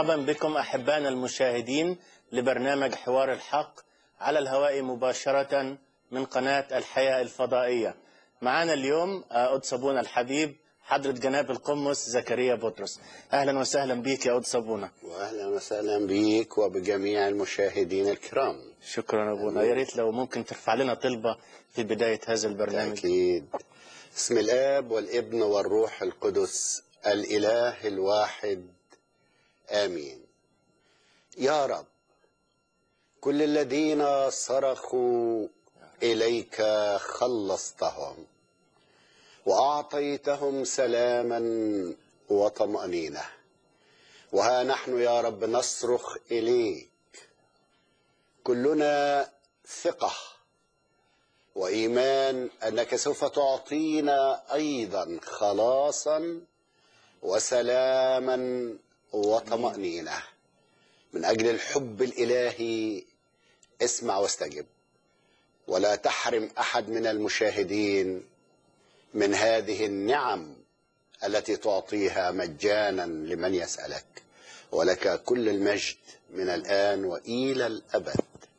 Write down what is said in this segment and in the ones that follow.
مرحبا بكم أحبائنا المشاهدين لبرنامج حوار الحق على الهواء مباشرة من قناة الحياة الفضائية معنا اليوم قدس أبونا الحبيب حضرة جناب القمص زكريا بطرس أهلا وسهلا بك يا قدس أبونا واهلا وسهلا بك وبجميع المشاهدين الكرام شكرا أبونا يا ريت لو ممكن ترفع لنا طلبة في بداية هذا البرنامج أكيد بسم الآب والابن والروح القدس الإله الواحد آمين يا رب كل الذين صرخوا إليك خلصتهم وأعطيتهم سلاما وطمأنينة وها نحن يا رب نصرخ إليك كلنا ثقة وإيمان أنك سوف تعطينا أيضا خلاصا وسلاما وطمأنينة من أجل الحب الإلهي اسمع واستجب ولا تحرم أحد من المشاهدين من هذه النعم التي تعطيها مجانا لمن يسألك ولك كل المجد من الآن وإلى الأبد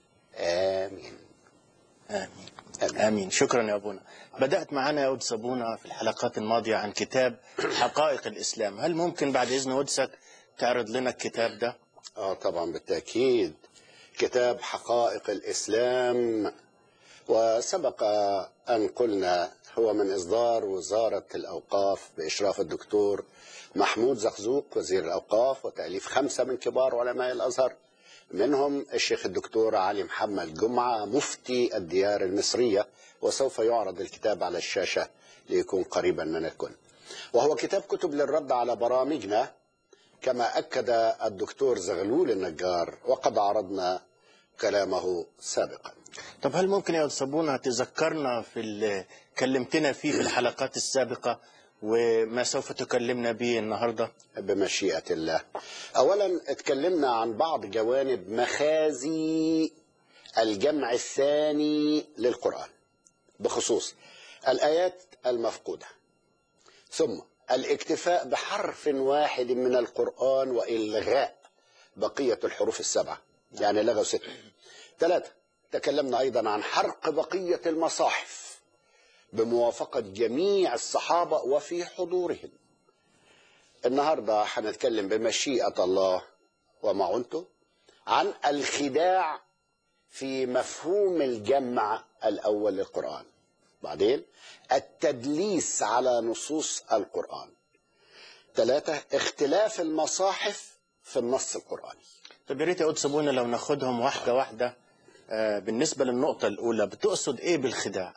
آمين آمين آمين. آمين شكرا يا أبونا بدأت معنا يا قدس أبونا في الحلقات الماضية عن كتاب حقائق الإسلام هل ممكن بعد إذن قدسك تعرض لنا الكتاب ده آه طبعا بالتأكيد كتاب حقائق الإسلام وسبق أن قلنا هو من إصدار وزارة الأوقاف بإشراف الدكتور محمود زقزوق وزير الأوقاف وتأليف خمسة من كبار علماء الأزهر منهم الشيخ الدكتور علي محمد جمعة مفتي الديار المصرية وسوف يعرض الكتاب على الشاشة ليكون قريبا من الكل وهو كتاب كتب للرد على برامجنا كما أكد الدكتور زغلول النجار وقد عرضنا كلامه سابقا طب هل ممكن يا قدس أبونا تذكرنا في اللي كلمتنا فيه في الحلقات السابقة وما سوف تكلمنا به النهاردة بمشيئة الله أولا اتكلمنا عن بعض جوانب مخازي الجمع الثاني للقرآن بخصوص الآيات المفقودة ثم الاكتفاء بحرف واحد من القرآن وإلغاء بقية الحروف السبعة يعني لغوا ستة ثلاثة تكلمنا أيضا عن حرق بقية المصاحف بموافقة جميع الصحابة وفي حضورهم النهاردة هنتكلم بمشيئة الله ومعونته عن الخداع في مفهوم الجمع الأول للقرآن بعدين التدليس على نصوص القرآن ثلاثة اختلاف المصاحف في النص القرآني طب يا ريت يا قدس أبونا لو ناخدهم واحدة واحدة آه، بالنسبة للنقطة الأولى بتقصد إيه بالخداع؟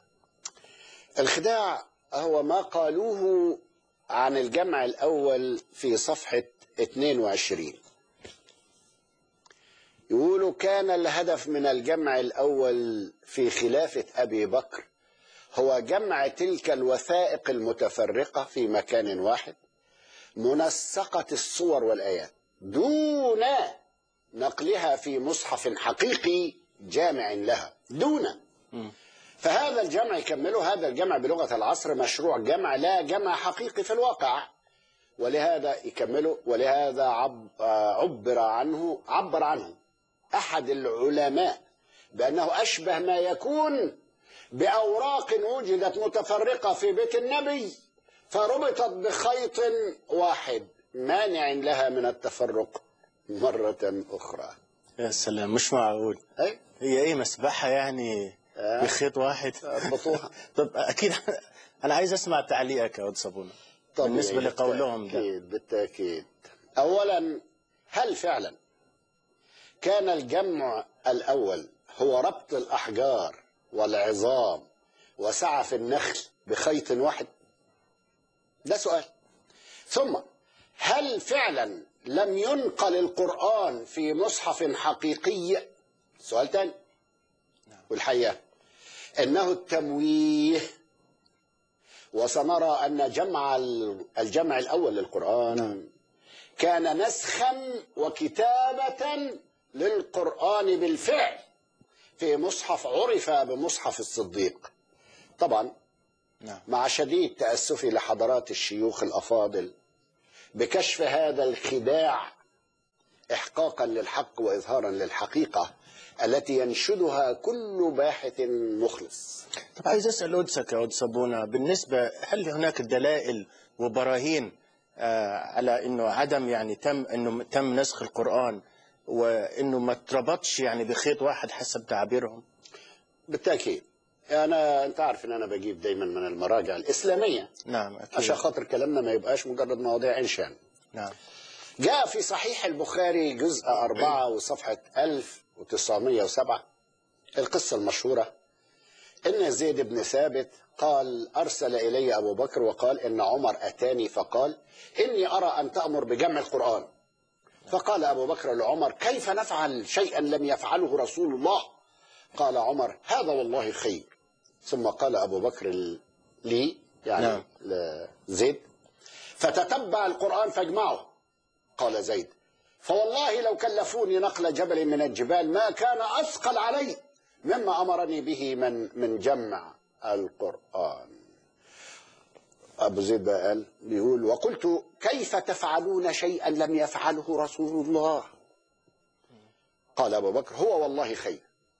الخداع هو ما قالوه عن الجمع الأول في صفحة 22 يقولوا كان الهدف من الجمع الأول في خلافة أبي بكر هو جمع تلك الوثائق المتفرقة في مكان واحد منسقة الصور والآيات دون نقلها في مصحف حقيقي جامع لها دون فهذا الجمع يكمله هذا الجمع بلغة العصر مشروع جمع لا جمع حقيقي في الواقع ولهذا يكمله ولهذا عب عبر عنه عبر عنه أحد العلماء بأنه أشبه ما يكون بأوراق وجدت متفرقة في بيت النبي فربطت بخيط واحد مانع لها من التفرق مرة أخرى يا سلام مش معقول أي هي إيه مسبحة يعني آه. بخيط واحد اضبطوها طب أكيد أنا عايز أسمع تعليقك يا قدس أبونا طبيعي بالنسبة لقولهم ده بالتأكيد بالتأكيد أولا هل فعلا كان الجمع الأول هو ربط الأحجار والعظام وسعف النخل بخيط واحد ده سؤال ثم هل فعلا لم ينقل القرآن في مصحف حقيقي سؤال تاني والحقيقة إنه التمويه وسنرى أن جمع الجمع الأول للقرآن كان نسخا وكتابة للقرآن بالفعل في مصحف عرف بمصحف الصديق طبعا نعم مع شديد تأسفي لحضرات الشيوخ الأفاضل بكشف هذا الخداع إحقاقا للحق وإظهارا للحقيقة التي ينشدها كل باحث مخلص طب عايز اسال قدسك يا قدس صابونه بالنسبه هل هناك دلائل وبراهين آه، على انه عدم يعني تم انه تم نسخ القران وانه ما اتربطش يعني بخيط واحد حسب تعبيرهم بالتأكيد أنا أنت عارف إن أنا بجيب دايما من المراجع الإسلامية نعم اكيد عشان خاطر كلامنا ما يبقاش مجرد مواضيع إنشان نعم جاء في صحيح البخاري جزء أربعة وصفحة 1907 القصة المشهورة إن زيد بن ثابت قال أرسل إلي أبو بكر وقال إن عمر أتاني فقال إني أرى أن تأمر بجمع القرآن فقال أبو بكر لعمر كيف نفعل شيئا لم يفعله رسول الله قال عمر هذا والله خير ثم قال أبو بكر لي يعني نعم. لزيد فتتبع القرآن فاجمعه قال زيد فوالله لو كلفوني نقل جبل من الجبال ما كان أثقل علي مما أمرني به من من جمع القرآن أبو زيد بقى قال بيقول وقلت كيف تفعلون شيئا لم يفعله رسول الله قال أبو بكر هو والله خير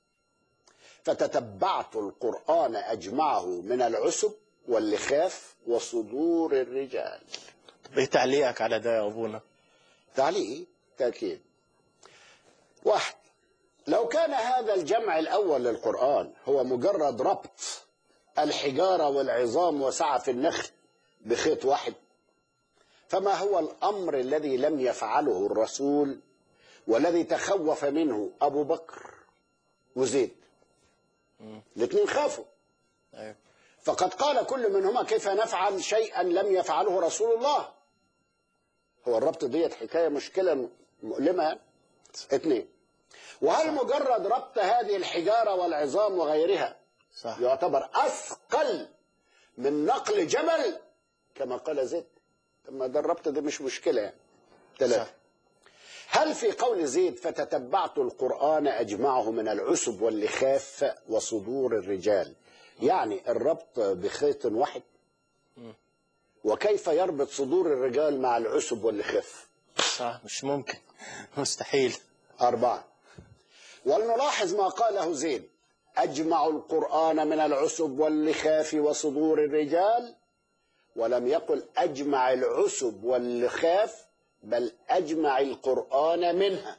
فتتبعت القرآن أجمعه من العسب واللخاف وصدور الرجال طب ايه تعليقك على ده يا ابونا تعليق تأكيد واحد لو كان هذا الجمع الأول للقرآن هو مجرد ربط الحجارة والعظام وسعف النخل بخيط واحد فما هو الأمر الذي لم يفعله الرسول والذي تخوف منه أبو بكر وزيد الاثنين خافوا ايوه فقد قال كل منهما كيف نفعل شيئا لم يفعله رسول الله هو الربط ديت حكاية مشكلة مؤلمة اثنين وهل مجرد ربط هذه الحجارة والعظام وغيرها صح يعتبر أثقل من نقل جبل كما قال زيد طب ما ده الربط ده مش مشكلة يعني ثلاثة صح. هل في قول زيد فتتبعت القرآن أجمعه من العسب واللخاف وصدور الرجال يعني الربط بخيط واحد وكيف يربط صدور الرجال مع العسب واللخاف صح مش ممكن مستحيل أربعة ولنلاحظ ما قاله زيد أجمع القرآن من العسب واللخاف وصدور الرجال ولم يقل أجمع العسب واللخاف بل أجمع القرآن منها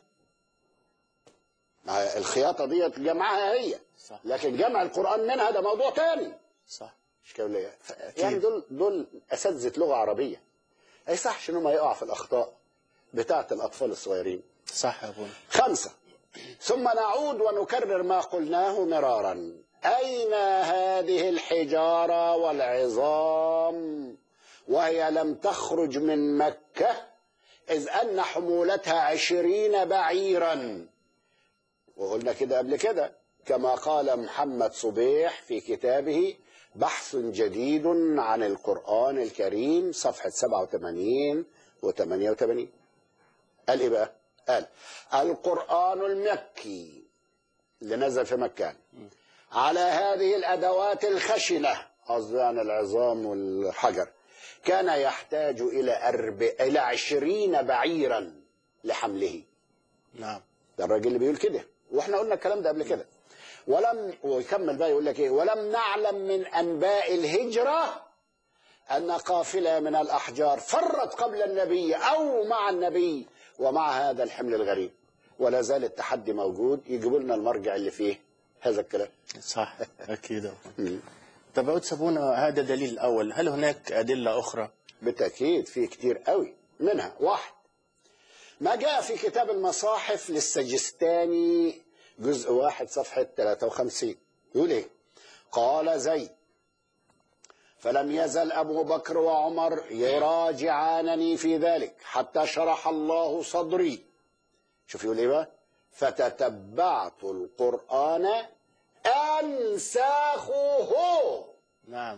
ما الخياطة دي جمعها هي صح لكن جمع القرآن منها ده موضوع تاني صح مش كولية يعني دول دول أساتذة لغة عربية ما يصحش إنهم يقعوا في الأخطاء بتاعة الأطفال الصغيرين صح يا ابونا خمسة ثم نعود ونكرر ما قلناه مرارا أين هذه الحجارة والعظام وهي لم تخرج من مكة إذ أن حمولتها عشرين بعيرا وقلنا كده قبل كده كما قال محمد صبيح في كتابه بحث جديد عن القرآن الكريم صفحة 87 و 88 قال إيه بقى؟ قال القرآن المكي اللي نزل في مكة على هذه الأدوات الخشنة قصدي عن العظام والحجر كان يحتاج إلى أرب... إلى عشرين بعيرا لحمله نعم ده الراجل اللي بيقول كده واحنا قلنا الكلام ده قبل كده ولم ويكمل بقى يقول لك ايه ولم نعلم من انباء الهجره ان قافله من الاحجار فرت قبل النبي او مع النبي ومع هذا الحمل الغريب ولا زال التحدي موجود يجيبوا لنا المرجع اللي فيه هذا الكلام صح اكيد يا أبونا. طب عود سابونا هذا دليل الاول هل هناك ادله اخرى بالتأكيد في كتير قوي منها واحد ما جاء في كتاب المصاحف للسجستاني جزء واحد صفحة 53 يقول ايه قال زيد فلم يزل أبو بكر وعمر يراجعانني في ذلك حتى شرح الله صدري شوف يقول ايه بقى فتتبعت القرآن أنساخه نعم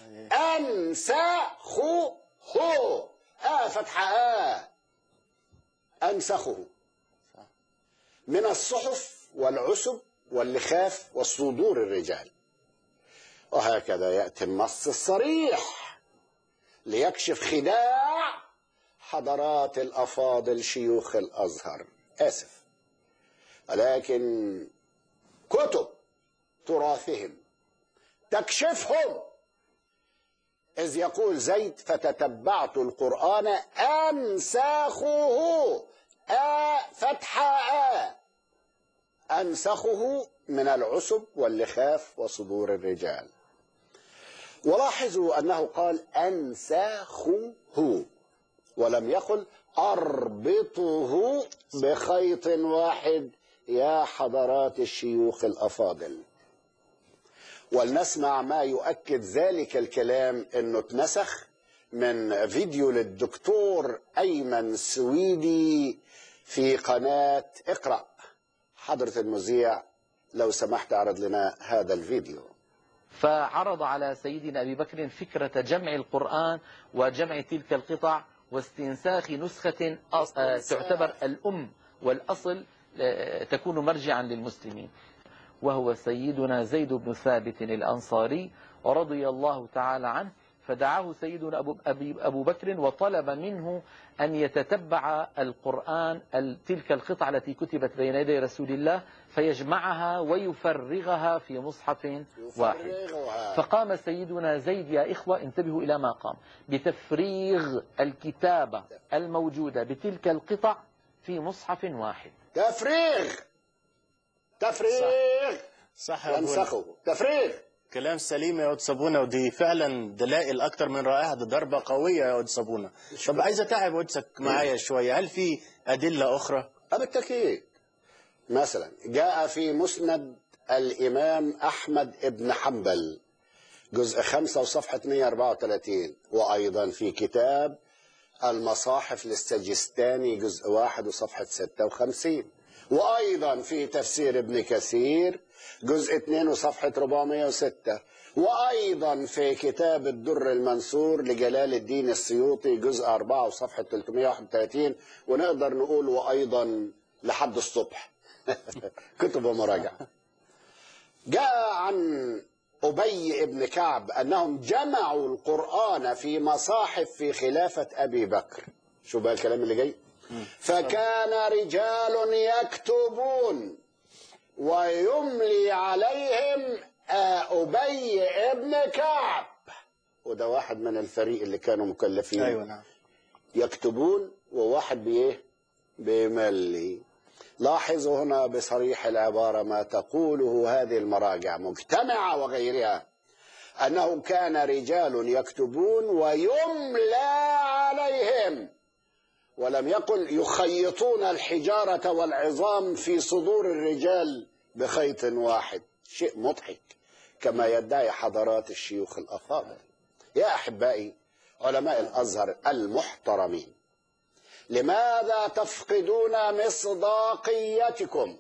أنسخه آه فتحة آه أنسخه من الصحف والعسب واللخاف والصدور الرجال وهكذا يأتي النص الصريح ليكشف خداع حضرات الأفاضل شيوخ الأزهر آسف ولكن كتب تراثهم تكشفهم إذ يقول زيد فتتبعت القرآن أنساخه آ فتحة آ أنسخه من العسب واللخاف وصدور الرجال ولاحظوا أنه قال أنساخه ولم يقل أربطه بخيط واحد يا حضرات الشيوخ الأفاضل ولنسمع ما يؤكد ذلك الكلام أنه اتنسخ من فيديو للدكتور أيمن سويدي في قناة اقرأ حضرة المذيع لو سمحت اعرض لنا هذا الفيديو فعرض على سيدنا أبي بكر فكرة جمع القرآن وجمع تلك القطع واستنساخ نسخة أص- آه، تعتبر الأم والأصل آه، تكون مرجعا للمسلمين وهو سيدنا زيد بن ثابت الأنصاري رضي الله تعالى عنه فدعاه سيدنا أبو, أبي أبو بكر وطلب منه أن يتتبع القرآن ال- تلك القطع التي كتبت بين يدي رسول الله فيجمعها ويفرغها في مصحف واحد يفرغها. فقام سيدنا زيد يا إخوة انتبهوا إلى ما قام بتفريغ الكتابة الموجودة بتلك القطع في مصحف واحد تفريغ تفريغ صح يا أبونا. ينسخه تفريغ كلام سليم يا ود صابونه ودي فعلا دلائل اكتر من رائعه دي ضربه قويه يا ود صابونه طب عايز اتعب ودسك معايا شويه هل في ادله اخرى بالتأكيد مثلا جاء في مسند الإمام أحمد بن حنبل جزء خمسة وصفحة 134 وأيضا في كتاب المصاحف للسجستاني جزء واحد وصفحة 56 وأيضا في تفسير ابن كثير جزء 2 وصفحة 406 وأيضا في كتاب الدر المنثور لجلال الدين السيوطي جزء 4 وصفحة 331 ونقدر نقول وأيضا لحد الصبح كتب ومراجعة جاء عن أبي ابن كعب أنهم جمعوا القرآن في مصاحف في خلافة أبي بكر شو بقى الكلام اللي جاي فكان رجال يكتبون ويملي عليهم آه، أبي ابن كعب وده واحد من الفريق اللي كانوا مكلفين ايوه نعم يكتبون وواحد بايه بيملي لاحظوا هنا بصريح العبارة ما تقوله هذه المراجع مجتمعة وغيرها أنه كان رجال يكتبون ويملى عليهم ولم يقل يخيطون الحجارة والعظام في صدور الرجال بخيط واحد شيء مضحك كما يدعي حضرات الشيوخ الأفاضل يا أحبائي علماء الأزهر المحترمين لماذا تفقدون مصداقيتكم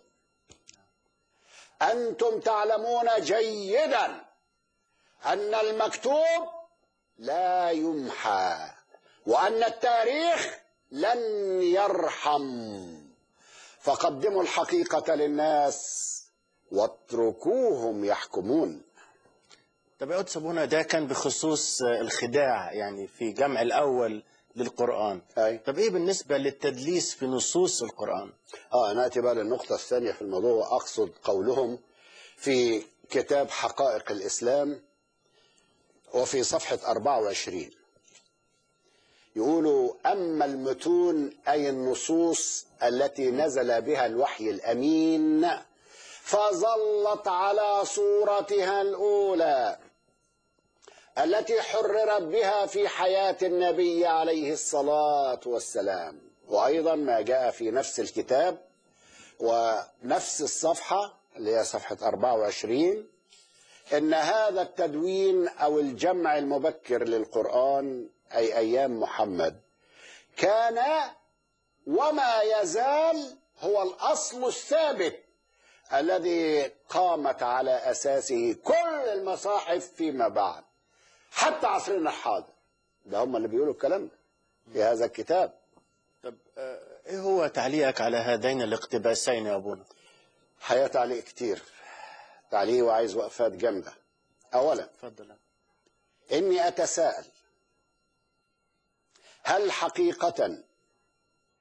أنتم تعلمون جيدا أن المكتوب لا يمحى وأن التاريخ لن يرحم فقدموا الحقيقة للناس واتركوهم يحكمون طب يا ود صابونه ده كان بخصوص آه، الخداع يعني في جمع الاول للقران أي. طب ايه بالنسبه للتدليس في نصوص القران آه نأتي بقى للنقطة الثانية في الموضوع وأقصد قولهم في كتاب حقائق الإسلام وفي صفحة 24 يقولوا أما المتون أي النصوص التي نزل بها الوحي الأمين فظلت على صورتها الأولى التي حررت بها في حياة النبي عليه الصلاة والسلام وأيضا ما جاء في نفس الكتاب ونفس الصفحة اللي هي صفحة 24 إن هذا التدوين أو الجمع المبكر للقرآن أي أيام محمد كان وما يزال هو الأصل الثابت الذي قامت على أساسه كل المصاحف فيما بعد حتى عصرنا الحاضر ده هم اللي بيقولوا الكلام ده في هذا الكتاب طب آه، ايه هو تعليقك على هذين الاقتباسين يا ابونا حياة تعليق كتير تعليق وعايز وقفات جامدة أولا اتفضل إني أتساءل هل حقيقة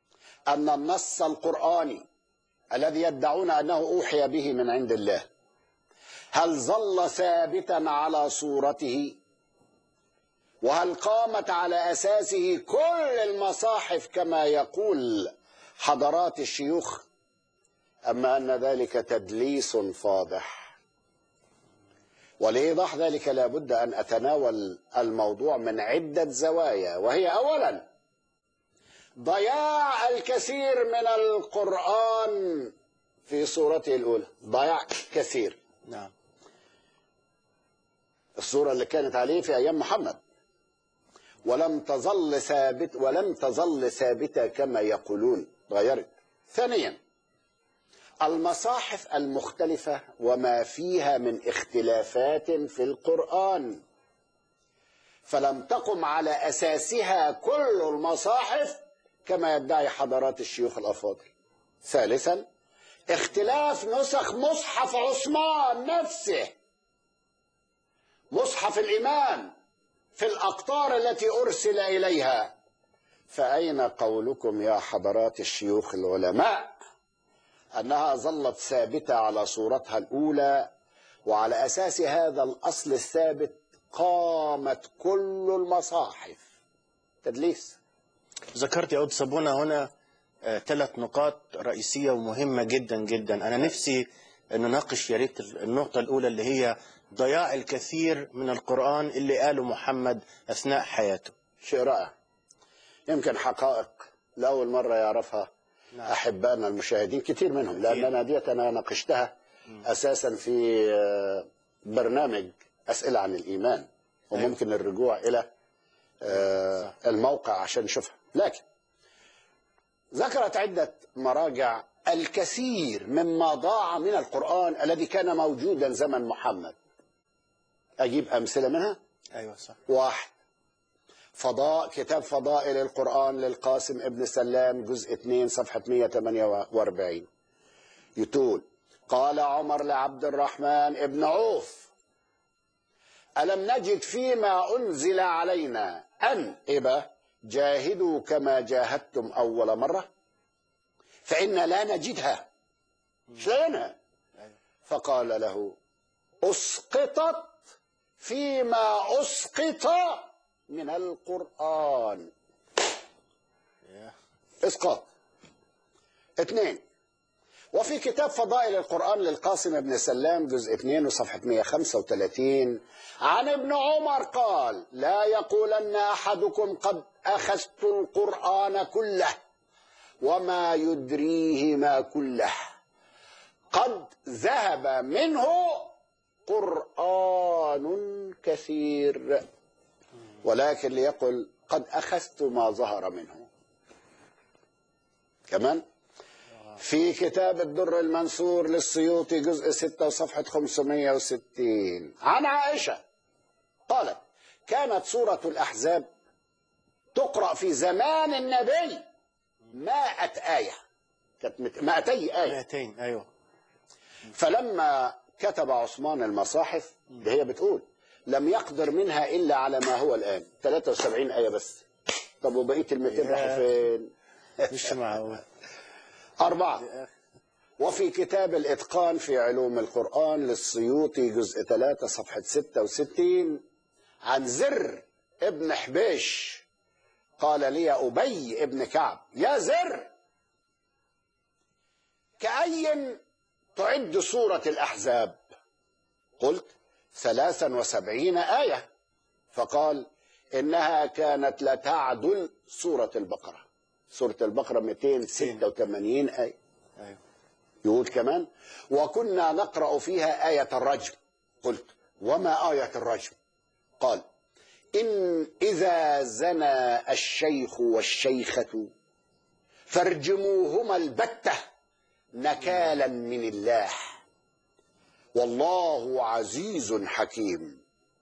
أن النص القرآني الذي يدعون أنه أوحي به من عند الله هل ظل ثابتا على صورته وهل قامت على أساسه كل المصاحف كما يقول حضرات الشيوخ أما أن ذلك تدليس فاضح ولإيضاح ذلك لابد أن أتناول الموضوع من عدة زوايا وهي أولا ضياع الكثير من القرآن في صورته الأولى ضياع كثير نعم الصورة اللي كانت عليه في أيام محمد ولم تظل ثابت ولم تظل ثابتة كما يقولون غيرت ثانيا المصاحف المختلفة وما فيها من اختلافات في القرآن فلم تقم على أساسها كل المصاحف كما يدعي حضرات الشيوخ الأفاضل ثالثا اختلاف نسخ مصحف عثمان نفسه مصحف الإمام في الأقطار التي أرسل إليها فأين قولكم يا حضرات الشيوخ العلماء أنها ظلت ثابتة على صورتها الأولى وعلى أساس هذا الأصل الثابت قامت كل المصاحف تدليس ذكرت يا أود صابونة هنا آه، ثلاث نقاط رئيسية ومهمة جدا جدا أنا نفسي أن نناقش يا ريت النقطة الأولى اللي هي ضياع الكثير من القرآن اللي قاله محمد أثناء حياته شيء رائع يمكن حقائق لأول مرة يعرفها نعم. أحبائنا المشاهدين كتير منهم لأن أنا ديت أنا ناقشتها أساسا في آه، برنامج أسئلة عن الإيمان وممكن الرجوع إلى آه، الموقع عشان نشوفها لكن ذكرت عدة مراجع الكثير مما ضاع من القرآن الذي كان موجودا زمن محمد أجيب أمثلة منها أيوة صح واحد فضاء كتاب فضائل القرآن للقاسم ابن سلام جزء 2 صفحة 148 يقول قال عمر لعبد الرحمن ابن عوف ألم نجد فيما أنزل علينا أن إبا جاهدوا كما جاهدتم أول مرة فإن لا نجدها مش لاقيينها فقال له أسقطت فيما أسقط من القرآن إسقاط اثنين وفي كتاب فضائل القرآن للقاسم بن سلام جزء 2 وصفحة 135 عن ابن عمر قال لا يقولن أحدكم قد أخذت القرآن كله وما يدريه ما كله قد ذهب منه قرآن كثير ولكن ليقل قد أخذت ما ظهر منه كمان في كتاب الدر المنثور للسيوطي جزء 6 صفحة 560 عن عائشة قالت كانت سورة الأحزاب تقرأ في زمان النبي مائة آية كانت مت- مائتي آية 200 أيوة فلما كتب عثمان المصاحف ده هي بتقول لم يقدر منها إلا على ما هو الآن 73 آية بس طب وبقية ال 200 راحوا فين؟ مش معقول أربعة وفي كتاب الإتقان في علوم القرآن للسيوطي جزء 3 صفحة 66 عن زر ابن حبيش قال لي أبي ابن كعب يا زر كأي تعد سورة الأحزاب قلت ثلاثا وسبعين آية فقال إنها كانت لا تعدل سورة البقرة سورة البقرة 286 آية أيوة يقول كمان وكنا نقرأ فيها آية الرجم قلت وما آية الرجم قال إن إذا زنى الشيخ والشيخة فارجموهما البتة نكالا من الله والله عزيز حكيم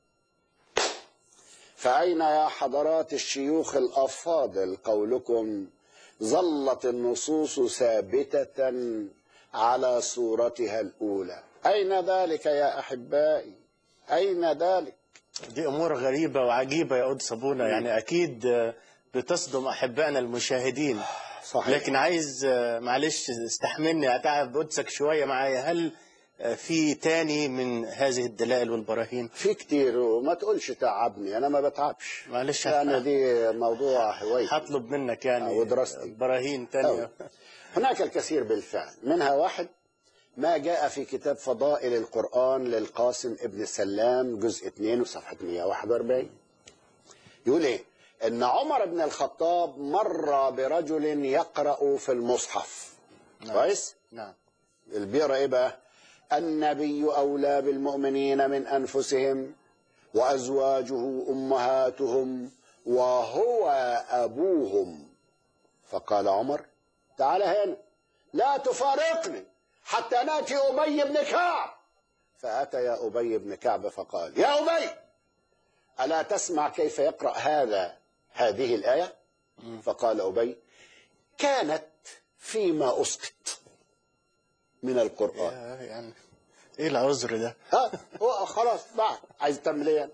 فأين يا حضرات الشيوخ الأفاضل قولكم ظلت النصوص ثابتة على صورتها الأولى أين ذلك يا أحبائي أين ذلك دي أمور غريبة وعجيبة يا أود صابونة يعني أكيد آه، بتصدم أحبائنا المشاهدين صحيح. لكن عايز آه، معلش استحملني اتعب قدسك شويه معايا هل آه، في تاني من هذه الدلائل والبراهين في كتير وما تقولش تعبني انا ما بتعبش معلش انا دي موضوع هوايتي هطلب منك يعني ودراستي. براهين تانية هناك الكثير بالفعل منها واحد ما جاء في كتاب فضائل القرآن للقاسم ابن سلام جزء 2 وصفحة 141 يقول ايه ان عمر بن الخطاب مر برجل يقرأ في المصحف كويس نعم البيرة ايه بقى النبي اولى بالمؤمنين من انفسهم وازواجه امهاتهم وهو ابوهم فقال عمر تعال هنا لا تفارقني حتى ناتي ابي بن كعب فاتى يا ابي بن كعب فقال يا ابي الا تسمع كيف يقرا هذا هذه الايه فقال ابي كانت فيما اسقط من القران يا- يعني ايه العذر ده ها هو خلاص بعد عايز تعمل ايه يعني؟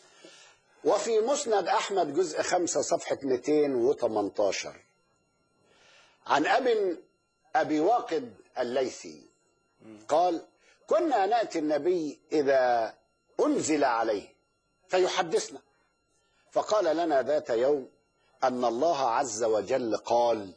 وفي مسند احمد جزء خمسة صفحة 218 عن ابي ابي واقد الليثي قال كنا ناتي النبي اذا انزل عليه فيحدثنا فقال لنا ذات يوم ان الله عز وجل قال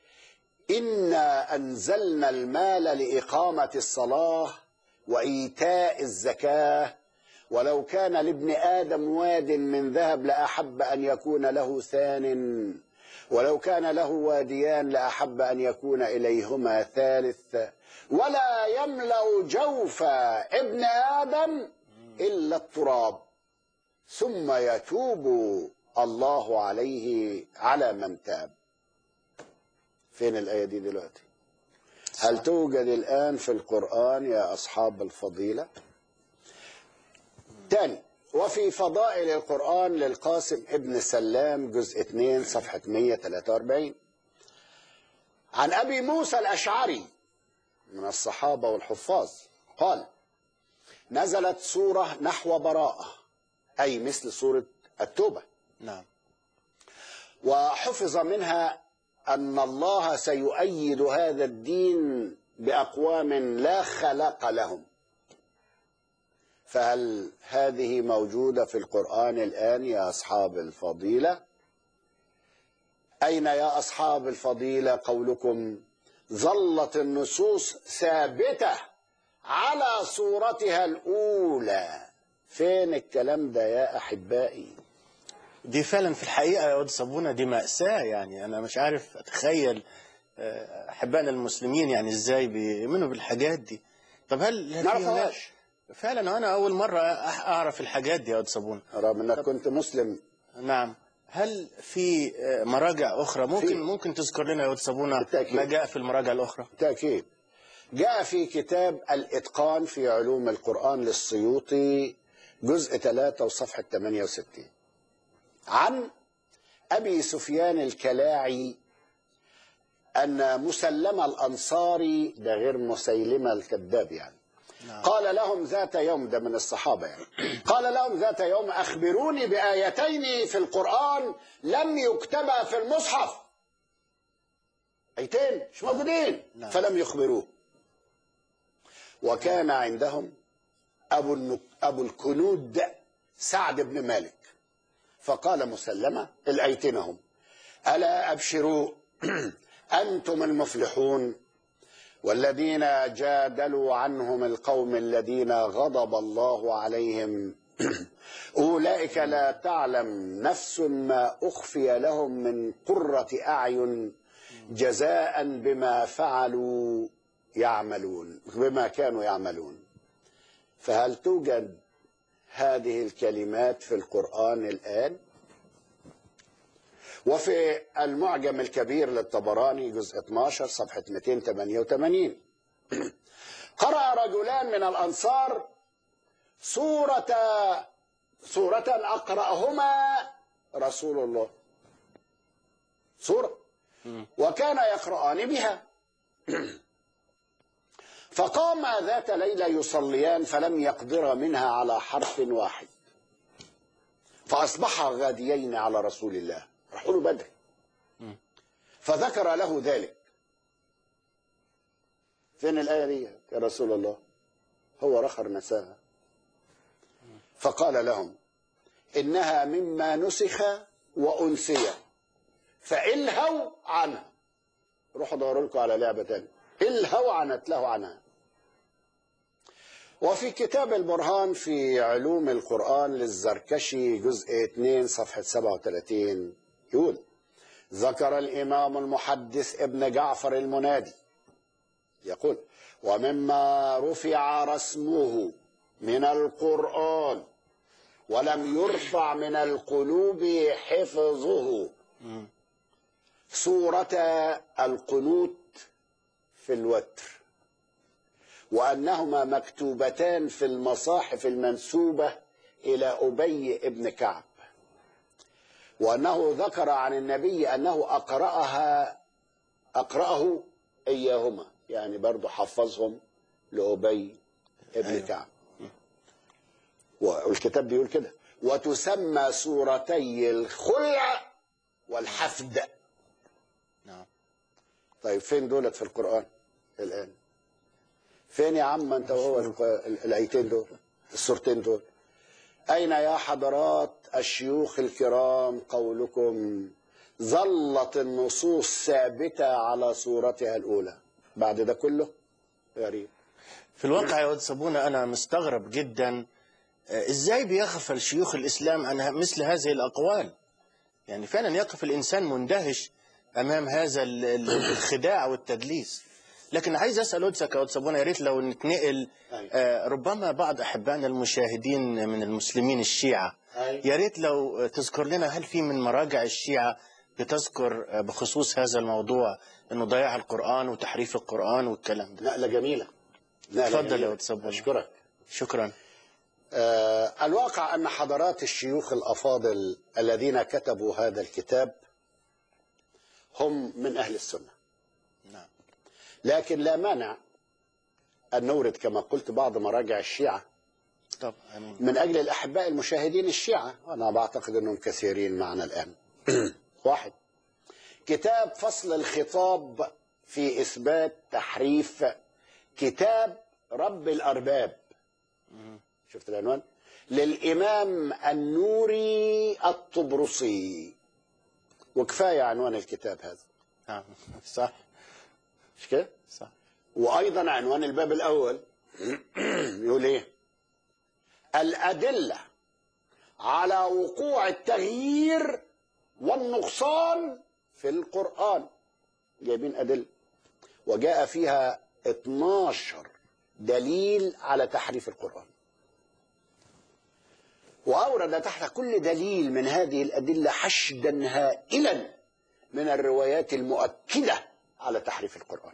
انا انزلنا المال لاقامه الصلاه وايتاء الزكاه ولو كان لابن ادم واد من ذهب لاحب ان يكون له ثان ولو كان له واديان لاحب ان يكون اليهما ثالث ولا يملا جوف ابن ادم الا التراب ثم يتوب الله عليه على من تاب فين الايه دي دلوقتي هل توجد الآن في القرآن يا أصحاب الفضيلة تاني وفي فضائل القرآن للقاسم ابن سلام جزء 2 صفحة 143 عن أبي موسى الأشعري من الصحابة والحفاظ قال نزلت سورة نحو براءة أي مثل سورة التوبة نعم وحفظ منها أن الله سيؤيد هذا الدين بأقوام لا خلق لهم فهل هذه موجودة في القرآن الآن يا أصحاب الفضيلة أين يا أصحاب الفضيلة قولكم ظلت النصوص ثابتة على صورتها الأولى فين الكلام ده يا أحبائي دي فعلا في الحقيقة يا واد صابونة دي مأساة يعني أنا مش عارف أتخيل آه، أحبائنا المسلمين يعني إزاي بيؤمنوا بالحاجات دي طب هل هل ما في هناك- عرفهاش. فعلا أنا أول مرة أح- أعرف الحاجات دي يا واد صابونة رغم أنك كنت مسلم نعم هل في آه، مراجع أخرى ممكن في. ممكن تذكر لنا يا واد صابونة بالتأكيد. ما جاء في المراجع الأخرى بالتأكيد جاء في كتاب الإتقان في علوم القرآن للسيوطي جزء 3 وصفحة 68 عن أبي سفيان الكلاعي أن مسلمة الأنصاري ده غير مسيلمة الكذاب يعني نعم. قال لهم ذات يوم ده من الصحابة يعني قال لهم ذات يوم أخبروني بآيتين في القرآن لم يكتبا في المصحف ايتين مش موجودين نعم. فلم يخبروه وكان عندهم ابو النك... ابو الكنود سعد بن مالك فقال مسلمه الايتين هم الا ابشروا انتم المفلحون والذين جادلوا عنهم القوم الذين غضب الله عليهم اولئك لا تعلم نفس ما اخفي لهم من قره اعين جزاء بما فعلوا يعملون بما كانوا يعملون فهل توجد هذه الكلمات في القرآن الآن وفي المعجم الكبير للطبراني جزء 12 صفحة 288 قرأ رجلان من الأنصار سورة سورة أقرأهما رسول الله سورة وكان يقرآن بها فقام ذات ليلة يصليان فلم يقدر منها على حرف واحد فأصبحا غاديين على رسول الله راحوا له بدري فذكر له ذلك فين الآية دي يا رسول الله هو رخر نساها فقال لهم إنها مما نسخ وأنسي فإلهوا عنها روحوا دوروا لكم على لعبة تانية الهوا عن اتلهوا عنها وفي كتاب البرهان في علوم القرآن للزركشي جزء 2 صفحة 37 يقول ذكر الإمام المحدث ابن جعفر المنادي يقول ومما رفع رسمه من القرآن ولم يرفع من القلوب حفظه سورة القنوت في الوتر وأنهما مكتوبتان في المصاحف المنسوبة إلى أبي ابن كعب وأنه ذكر عن النبي أنه أقرأها أقرأه إياهما يعني برضه حفظهم لأبي ابن أيوة. كعب والكتاب بيقول كده وتسمى سورتي الخلع والحفد نعم طيب فين دولت في القرآن الآن فين يا عم انت وهو الق- ال- الايتين دول السورتين دول اين يا حضرات الشيوخ الكرام قولكم ظلت النصوص ثابتة على صورتها الأولى بعد ده كله غريب في الواقع يا ود صابونة أنا مستغرب جدا آه، إزاي بيغفل شيوخ الإسلام عن ه- مثل هذه الأقوال يعني فعلا يقف الإنسان مندهش أمام هذا ال- ال- الخداع والتدليس لكن عايز أسأل قدسك يا ود صابونة يا ريت لو نتنقل أيوة. آه، ربما بعض أحبائنا المشاهدين من المسلمين الشيعة أيوة. يا ريت لو تذكر لنا هل في من مراجع الشيعة بتذكر آه، بخصوص هذا الموضوع انه ضياع القرآن وتحريف القرآن والكلام ده نقلة جميلة نقلة اتفضل يا جميلة. وتصبر. أشكرك شكرا آه الواقع أن حضرات الشيوخ الأفاضل الذين كتبوا هذا الكتاب هم من أهل السنة نعم لكن لا مانع أن نورد كما قلت بعض مراجع الشيعة طب امين من أجل الأحباء المشاهدين الشيعة أنا بعتقد أنهم كثيرين معنا الآن واحد كتاب فصل الخطاب في إثبات تحريف كتاب رب الأرباب شفت العنوان للإمام النوري الطبرسي وكفاية عنوان الكتاب هذا نعم صح مش كده صح وأيضا عنوان الباب الأول يقول إيه الأدلة على وقوع التغيير والنقصان في القرآن جايبين أدلة وجاء فيها 12 دليل على تحريف القرآن وأورد تحت كل دليل من هذه الأدلة حشدا هائلا من الروايات المؤكدة على تحريف القرآن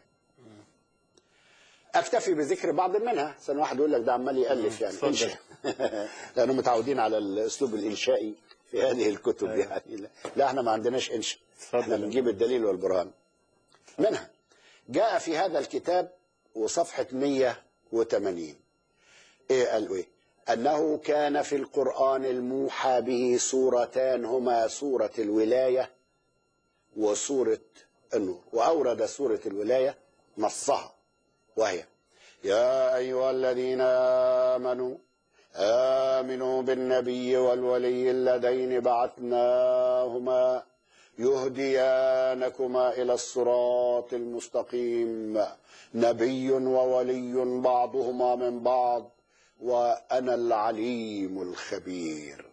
اكتفي بذكر بعض منها عشان واحد يقول لك ده عمال يالف يعني اتفضل. انشا لانه متعودين على الاسلوب الانشائي في هذه الكتب يعني لا- لا احنا ما عندناش انشاء اتفضل. احنا بنجيب الدليل والبرهان منها جاء في هذا الكتاب وصفحة 180 ايه قالوا ايه انه كان في القرآن الموحى به سورتان هما سورة الولاية وسورة النور وأورد سورة الولاية نصها وهي يا أيها الذين آمنوا آمنوا بالنبي والولي اللذين بعثناهما يهديانكما إلى الصراط المستقيم نبي وولي بعضهما من بعض وأنا العليم الخبير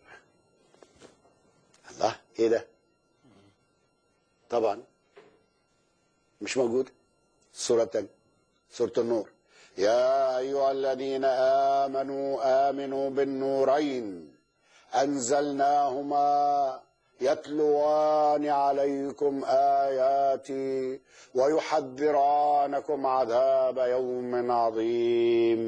الله إيه ده طبعا مش موجود سورة تانية سورة النور يا أيها الذين آمنوا آمنوا بالنورين أنزلناهما يتلوان عليكم آياتي ويحذرانكم عذاب يوم عظيم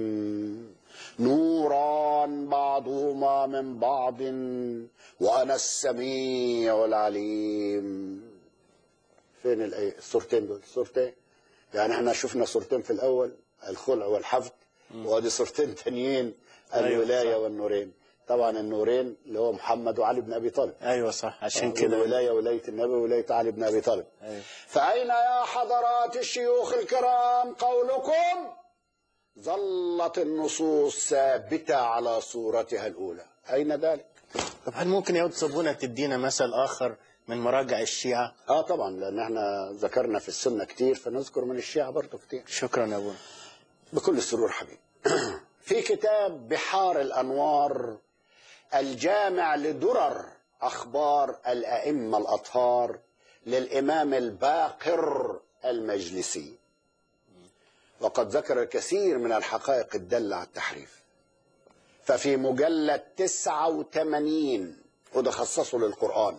نوران بعضهما من بعض وأنا السميع العليم فين الآية الصورتين دول صورتين يعني احنا شفنا صورتين في الأول الخلع والحفظ وادي صورتين تانيين أيوة، الولاية صح. والنورين طبعا النورين اللي هو محمد وعلي بن ابي طالب ايوه صح عشان كده الولايه ولايه النبي ولايه علي بن ابي طالب أيوة. فاين يا حضرات الشيوخ الكرام قولكم ظلت النصوص ثابته على صورتها الاولى اين ذلك طب هل ممكن يا صابونة تدينا مثل آخر من مراجع الشيعة اه طبعا لان احنا ذكرنا في السنه كتير فنذكر من الشيعه برضه كتير شكرا يا أبونا بكل سرور حبيبي في كتاب بحار الأنوار الجامع لدرر أخبار الأئمة الأطهار للإمام الباقر المجلسي وقد ذكر الكثير من الحقائق الدالة على التحريف ففي مجلد 89 وده خصصه للقرآن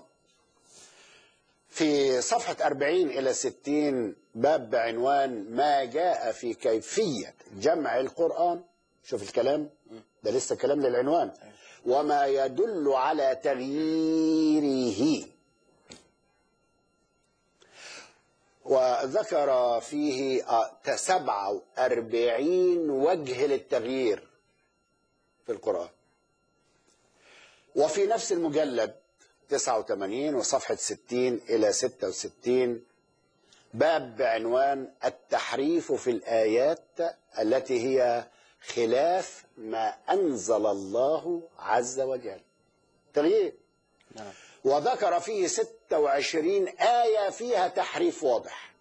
في صفحة 40 إلى 60 باب بعنوان ما جاء في كيفية جمع القرآن شوف الكلام ده لسه كلام للعنوان وما يدل على تغييره وذكر فيه سبعة وأربعين وجه للتغيير في القرآن وفي نفس المجلد 89 وصفحة 60 إلى 66 باب بعنوان التحريف في الآيات التي هي خلاف ما أنزل الله عز وجل تغيير نعم وذكر فيه 26 آية فيها تحريف واضح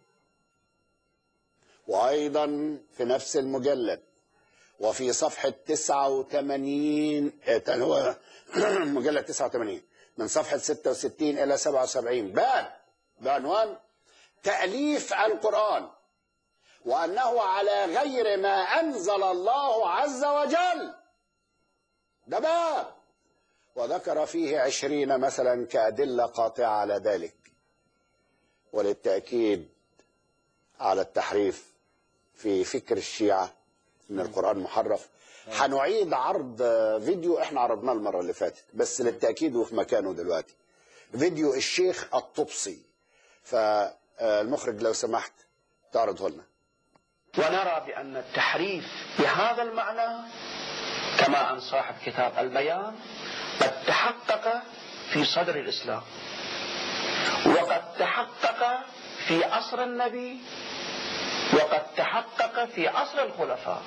وأيضا في نفس المجلد وفي صفحة 89 آه، هو مجلد 89 من صفحة 66 إلى 77 باب بعنوان تأليف القرآن وأنه على غير ما أنزل الله عز وجل ده باب وذكر فيه عشرين مثلا كأدلة قاطعة على ذلك وللتأكيد على التحريف في فكر الشيعة ان القرآن محرف هنعيد عرض فيديو احنا عرضناه المرة اللي فاتت بس للتأكيد وفي مكانه دلوقتي فيديو الشيخ الطبسي فالمخرج لو سمحت تعرضه لنا ونرى بأن التحريف بهذا المعنى كما أن صاحب كتاب البيان قد تحقق في صدر الإسلام وقد تحقق في عصر النبي وقد تحقق في عصر الخلفاء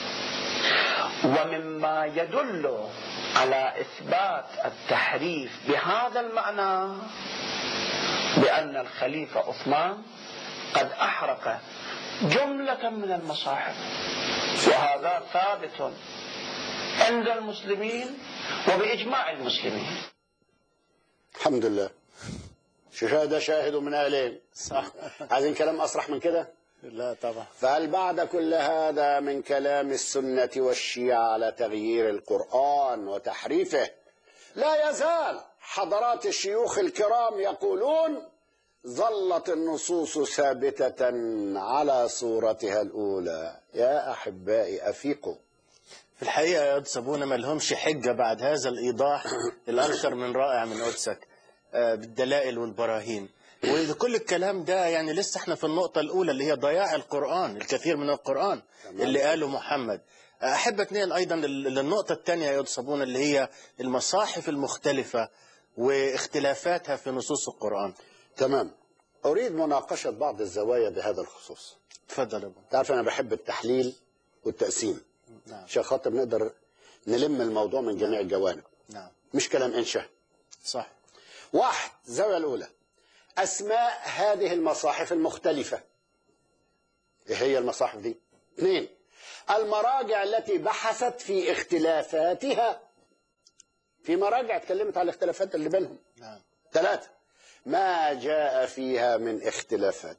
ومما يدل على إثبات التحريف بهذا المعنى بأن الخليفة عثمان قد أحرق جملة من المصاحف وهذا ثابت عند المسلمين وبإجماع المسلمين الحمد لله شهادة شاهد من أهلين صح عايزين كلام أصرح من كده لا طبعا فهل بعد كل هذا من كلام السنة والشيعة على تغيير القرآن وتحريفه لا يزال حضرات الشيوخ الكرام يقولون ظلت النصوص ثابتة على صورتها الأولى يا أحبائي أفيقوا في الحقيقة يا قدس أبونا ما لهمش حجة بعد هذا الإيضاح الأكثر من رائع من قدسك آه، بالدلائل والبراهين وكل الكلام ده يعني لسه احنا في النقطة الأولى اللي هي ضياع القرآن الكثير من القرآن اللي قاله محمد أحب أتنقل أيضا لل- للنقطة الثانية يا قدس أبونا اللي هي المصاحف المختلفة واختلافاتها في نصوص القرآن تمام أريد مناقشة بعض الزوايا بهذا الخصوص تفضل يا أبونا تعرف أنا بحب التحليل والتقسيم نعم عشان خاطر نقدر نلم الموضوع من جميع الجوانب نعم مش كلام إنشاء صح واحد الزاوية الأولى أسماء هذه المصاحف المختلفة إيه هي المصاحف دي؟ اثنين المراجع التي بحثت في اختلافاتها في مراجع اتكلمت على الاختلافات اللي بينهم نعم ثلاثة ما جاء فيها من اختلافات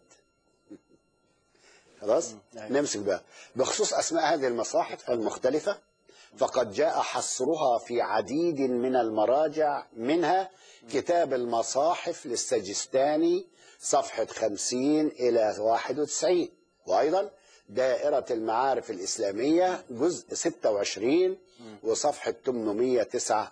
خلاص أيوة. نمسك بقى بخصوص أسماء هذه المصاحف المختلفة فقد جاء حصرها في عديد من المراجع منها كتاب المصاحف للسجستاني صفحة 50 إلى 91 وأيضا دائرة المعارف الإسلامية جزء 26 وصفحة 809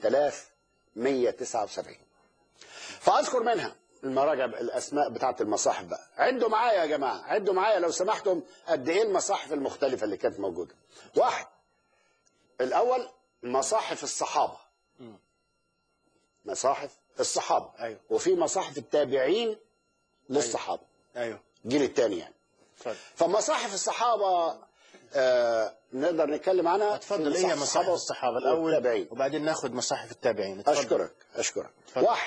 8179 فاذكر منها المراجع الاسماء بتاعت المصاحف بقى عدوا معايا يا جماعه عدوا معايا لو سمحتم قد ايه المصاحف المختلفه اللي كانت موجوده واحد الاول مصاحف الصحابة مم. مصاحف الصحابة أيوه وفي مصاحف التابعين للصحابة أيوه الجيل الثاني يعني اتفضل فمصاحف الصحابة آه نقدر نتكلم عنها اتفضل في هي مصاحف الصحابة الأول والتابعين وبعدين ناخذ مصاحف التابعين اتفضل. أشكرك أشكرك اتفضل. واحد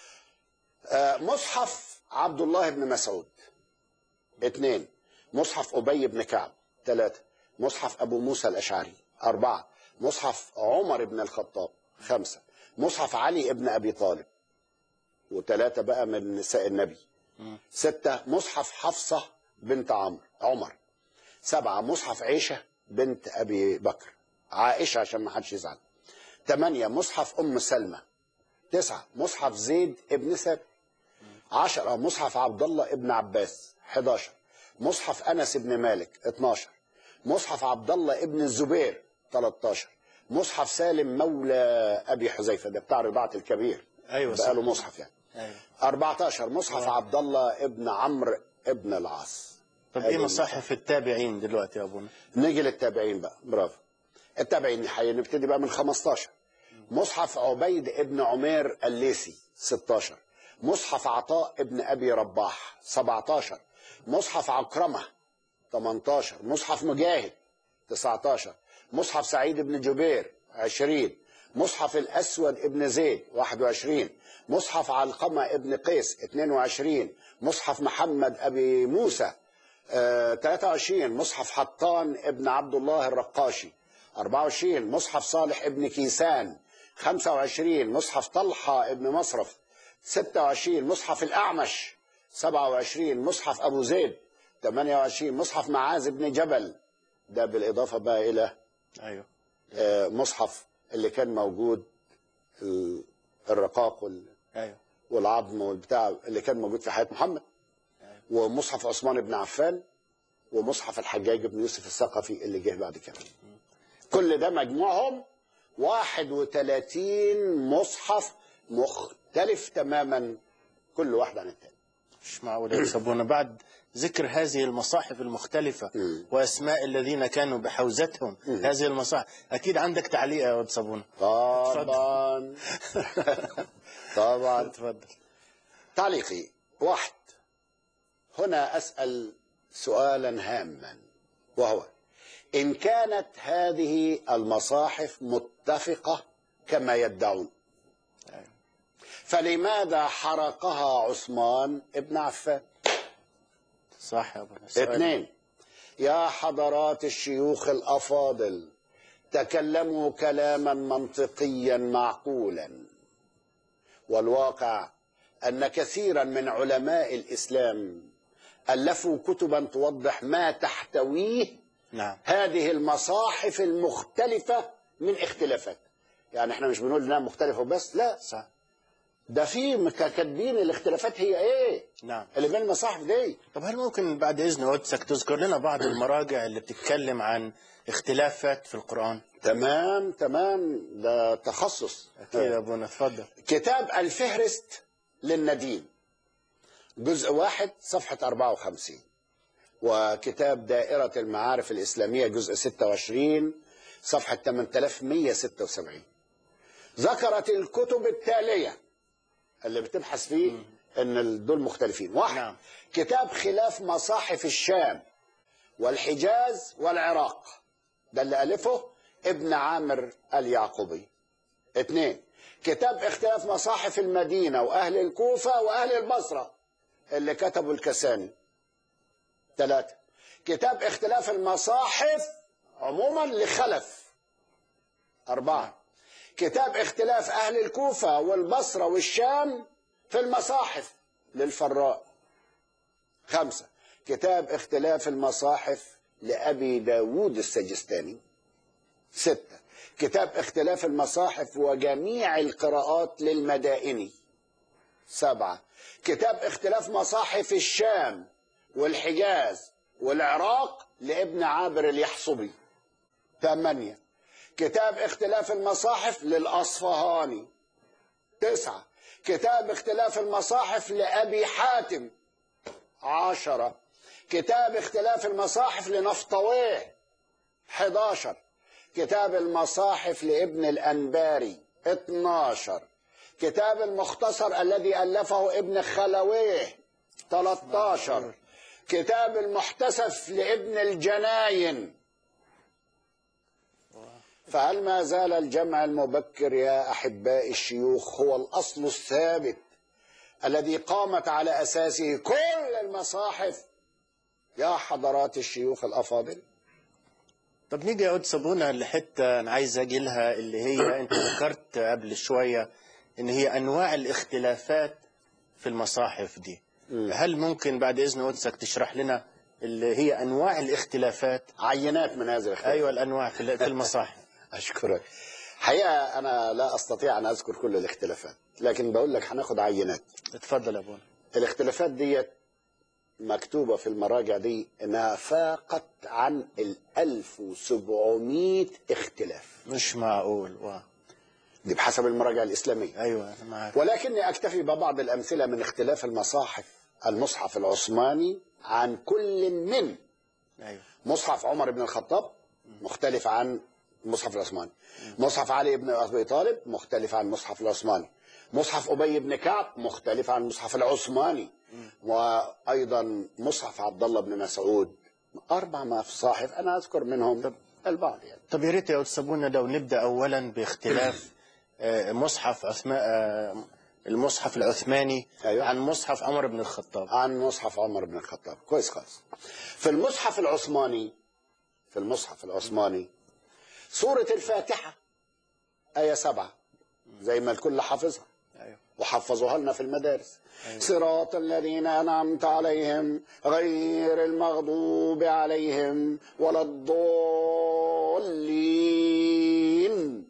آه مصحف عبد الله بن مسعود اثنين مصحف أبي بن كعب ثلاثة مصحف أبو موسى الأشعري أربعة مصحف عمر بن الخطاب خمسة مصحف علي بن أبي طالب وثلاثة بقى من نساء النبي ستة مصحف حفصة بنت عمرو عمر سبعة مصحف عيشة بنت أبي بكر عائشة عشان ما حدش يزعل ثمانية مصحف أم سلمة تسعة مصحف زيد ابن ثابت عشرة مصحف عبد الله ابن عباس 11 مصحف أنس ابن مالك 12 مصحف عبد الله ابن الزبير 13 مصحف سالم مولى أبي حذيفة ده بتاع رضاعة الكبير أيوه بقى له صح. مصحف يعني أيوه 14 مصحف عبد الله ابن عمرو ابن العاص طب هذه إيه مصاحف التابعين دلوقتي يا أبونا نيجي للتابعين بقى برافو التابعين هنبتدي بقى من 15 مصحف عبيد ابن عمير الليثي 16 مصحف عطاء ابن ابي رباح 17 مصحف عكرمه 18 مصحف مجاهد 19 مصحف سعيد بن جبير 20 مصحف الاسود ابن زيد 21 مصحف علقمه ابن قيس 22 مصحف محمد ابي موسى آه، 23 مصحف حطان ابن عبد الله الرقاشي 24 مصحف صالح ابن كيسان 25 مصحف طلحة ابن مصرف 26 مصحف الأعمش 27 مصحف أبو زيد 28 مصحف معاذ بن جبل ده بالإضافة بقى إلى أيوه آه، مصحف اللي كان موجود ال- الرقاق وال- أيوه والعظم والبتاع اللي كان موجود في حياة محمد ومصحف عثمان بن عفان ومصحف الحجاج بن يوسف الثقفي اللي جه بعد كده كل ده مجموعهم 31 مصحف مختلف تماما كل واحد عن التاني مش معقول يا أبونا بعد ذكر هذه المصاحف المختلفة مم. وأسماء الذين كانوا بحوزتهم هذه المصاحف أكيد عندك تعليق يا أبو صابونة طبعا طبعا اتفضل تعليقي واحد هنا أسأل سؤالا هاما وهو إن كانت هذه المصاحف متفقة كما يدعون فلماذا حرقها عثمان ابن عفان صح يا أبونا سؤال. اثنين يا حضرات الشيوخ الأفاضل تكلموا كلاما منطقيا معقولا والواقع أن كثيرا من علماء الإسلام ألفوا كتبا توضح ما تحتويه نعم هذه المصاحف المختلفة من اختلافات يعني احنا مش بنقول انها مختلفة بس لا صح ده في كاتبين الاختلافات هي ايه نعم اللي بين المصاحف دي طب هل ممكن بعد إذن قدسك تذكر لنا بعض المراجع اللي بتتكلم عن اختلافات في القرآن تمام تمام ده تخصص أكيد يا أبونا اتفضل كتاب الفهرست للنديم جزء واحد صفحة 54 وكتاب دائرة المعارف الإسلامية جزء 26 صفحة 8176 ذكرت الكتب التالية اللي بتبحث فيه ان دول مختلفين واحد نعم. كتاب خلاف مصاحف الشام والحجاز والعراق ده اللي ألفه ابن عامر اليعقوبي اثنين كتاب اختلاف مصاحف المدينة وأهل الكوفة وأهل البصرة اللي كتبه الكساني ثلاثة كتاب اختلاف المصاحف عموما لخلف أربعة كتاب اختلاف أهل الكوفة والبصرة والشام في المصاحف للفراء خمسة كتاب اختلاف المصاحف لأبي داود السجستاني ستة كتاب اختلاف المصاحف وجميع القراءات للمدائني سبعة كتاب اختلاف مصاحف الشام والحجاز والعراق لابن عابر اليحصبي ثمانية كتاب اختلاف المصاحف للأصفهاني تسعة كتاب اختلاف المصاحف لأبي حاتم عشرة كتاب اختلاف المصاحف لنفطويه 11 كتاب المصاحف لابن الأنباري 12 كتاب المختصر الذي ألفه ابن خلويه 13 كتاب المحتسف لابن الجناين فهل ما زال الجمع المبكر يا أحباء الشيوخ هو الأصل الثابت الذي قامت على أساسه كل المصاحف يا حضرات الشيوخ الأفاضل طب نيجي يا قدس صابونة لحتة أنا عايز أجي لها اللي هي أنت ذكرت قبل شوية إن هي أنواع الاختلافات في المصاحف دي هل ممكن بعد إذن قدسك تشرح لنا اللي هي أنواع الاختلافات عينات من هذه الاختلاف أيوة الأنواع في في المصاحف أشكرك حقيقة أنا لا أستطيع أن أذكر كل الاختلافات لكن بقول لك هناخد عينات اتفضل يا أبونا الاختلافات ديت مكتوبة في المراجع دي إنها فاقت عن ال 1700 اختلاف مش معقول واو. دي بحسب المراجع الإسلامية أيوة أنا معاك ولكني أكتفي ببعض الأمثلة من اختلاف المصاحف المصحف العثماني عن كل من أيوة مصحف عمر بن الخطاب مختلف عن المصحف العثماني مصحف علي بن ابي طالب مختلف عن المصحف العثماني مصحف ابي بن كعب مختلف عن المصحف العثماني وايضا مصحف عبد الله بن مسعود اربع مصاحف انا اذكر منهم البعض يعني طب يا ريت يا أستاذ صابونة لو نبدأ أولا باختلاف آه، مصحف عثمان آه، المصحف العثماني أيوة. عن مصحف عمر بن الخطاب عن مصحف عمر بن الخطاب كويس خالص في المصحف العثماني في المصحف العثماني سورة الفاتحة آية سبعة زي ما الكل حافظها أيوة. وحفظوها لنا في المدارس صراط الذين أنعمت عليهم غير المغضوب عليهم ولا الضالين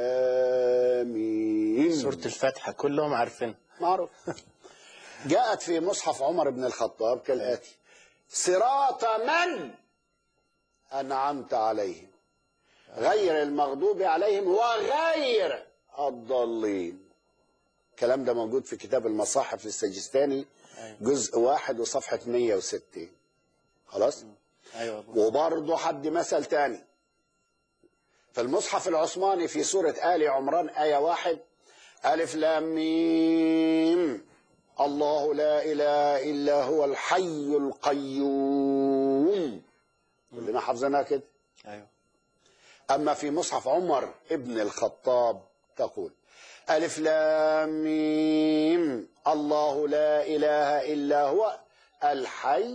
آمين سورة الفاتحة كلهم عارفين معروف جاءت في مصحف عمر بن الخطاب كالآتي صراط من أنعمت عليهم غير المغضوب عليهم وغير الضالين الكلام ده موجود في كتاب المصاحف للسجستاني جزء واحد وصفحة 160 خلاص أيوة يا أبونا. وبرضه حد مثل تاني في المصحف العثماني في سورة آل عمران آية واحد ألف لام ميم الله لا إله إلا هو الحي القيوم كلنا حافظينها كده أيوة أما في مصحف عمر ابن الخطاب تقول ألف لام ميم الله لا إله إلا هو الحي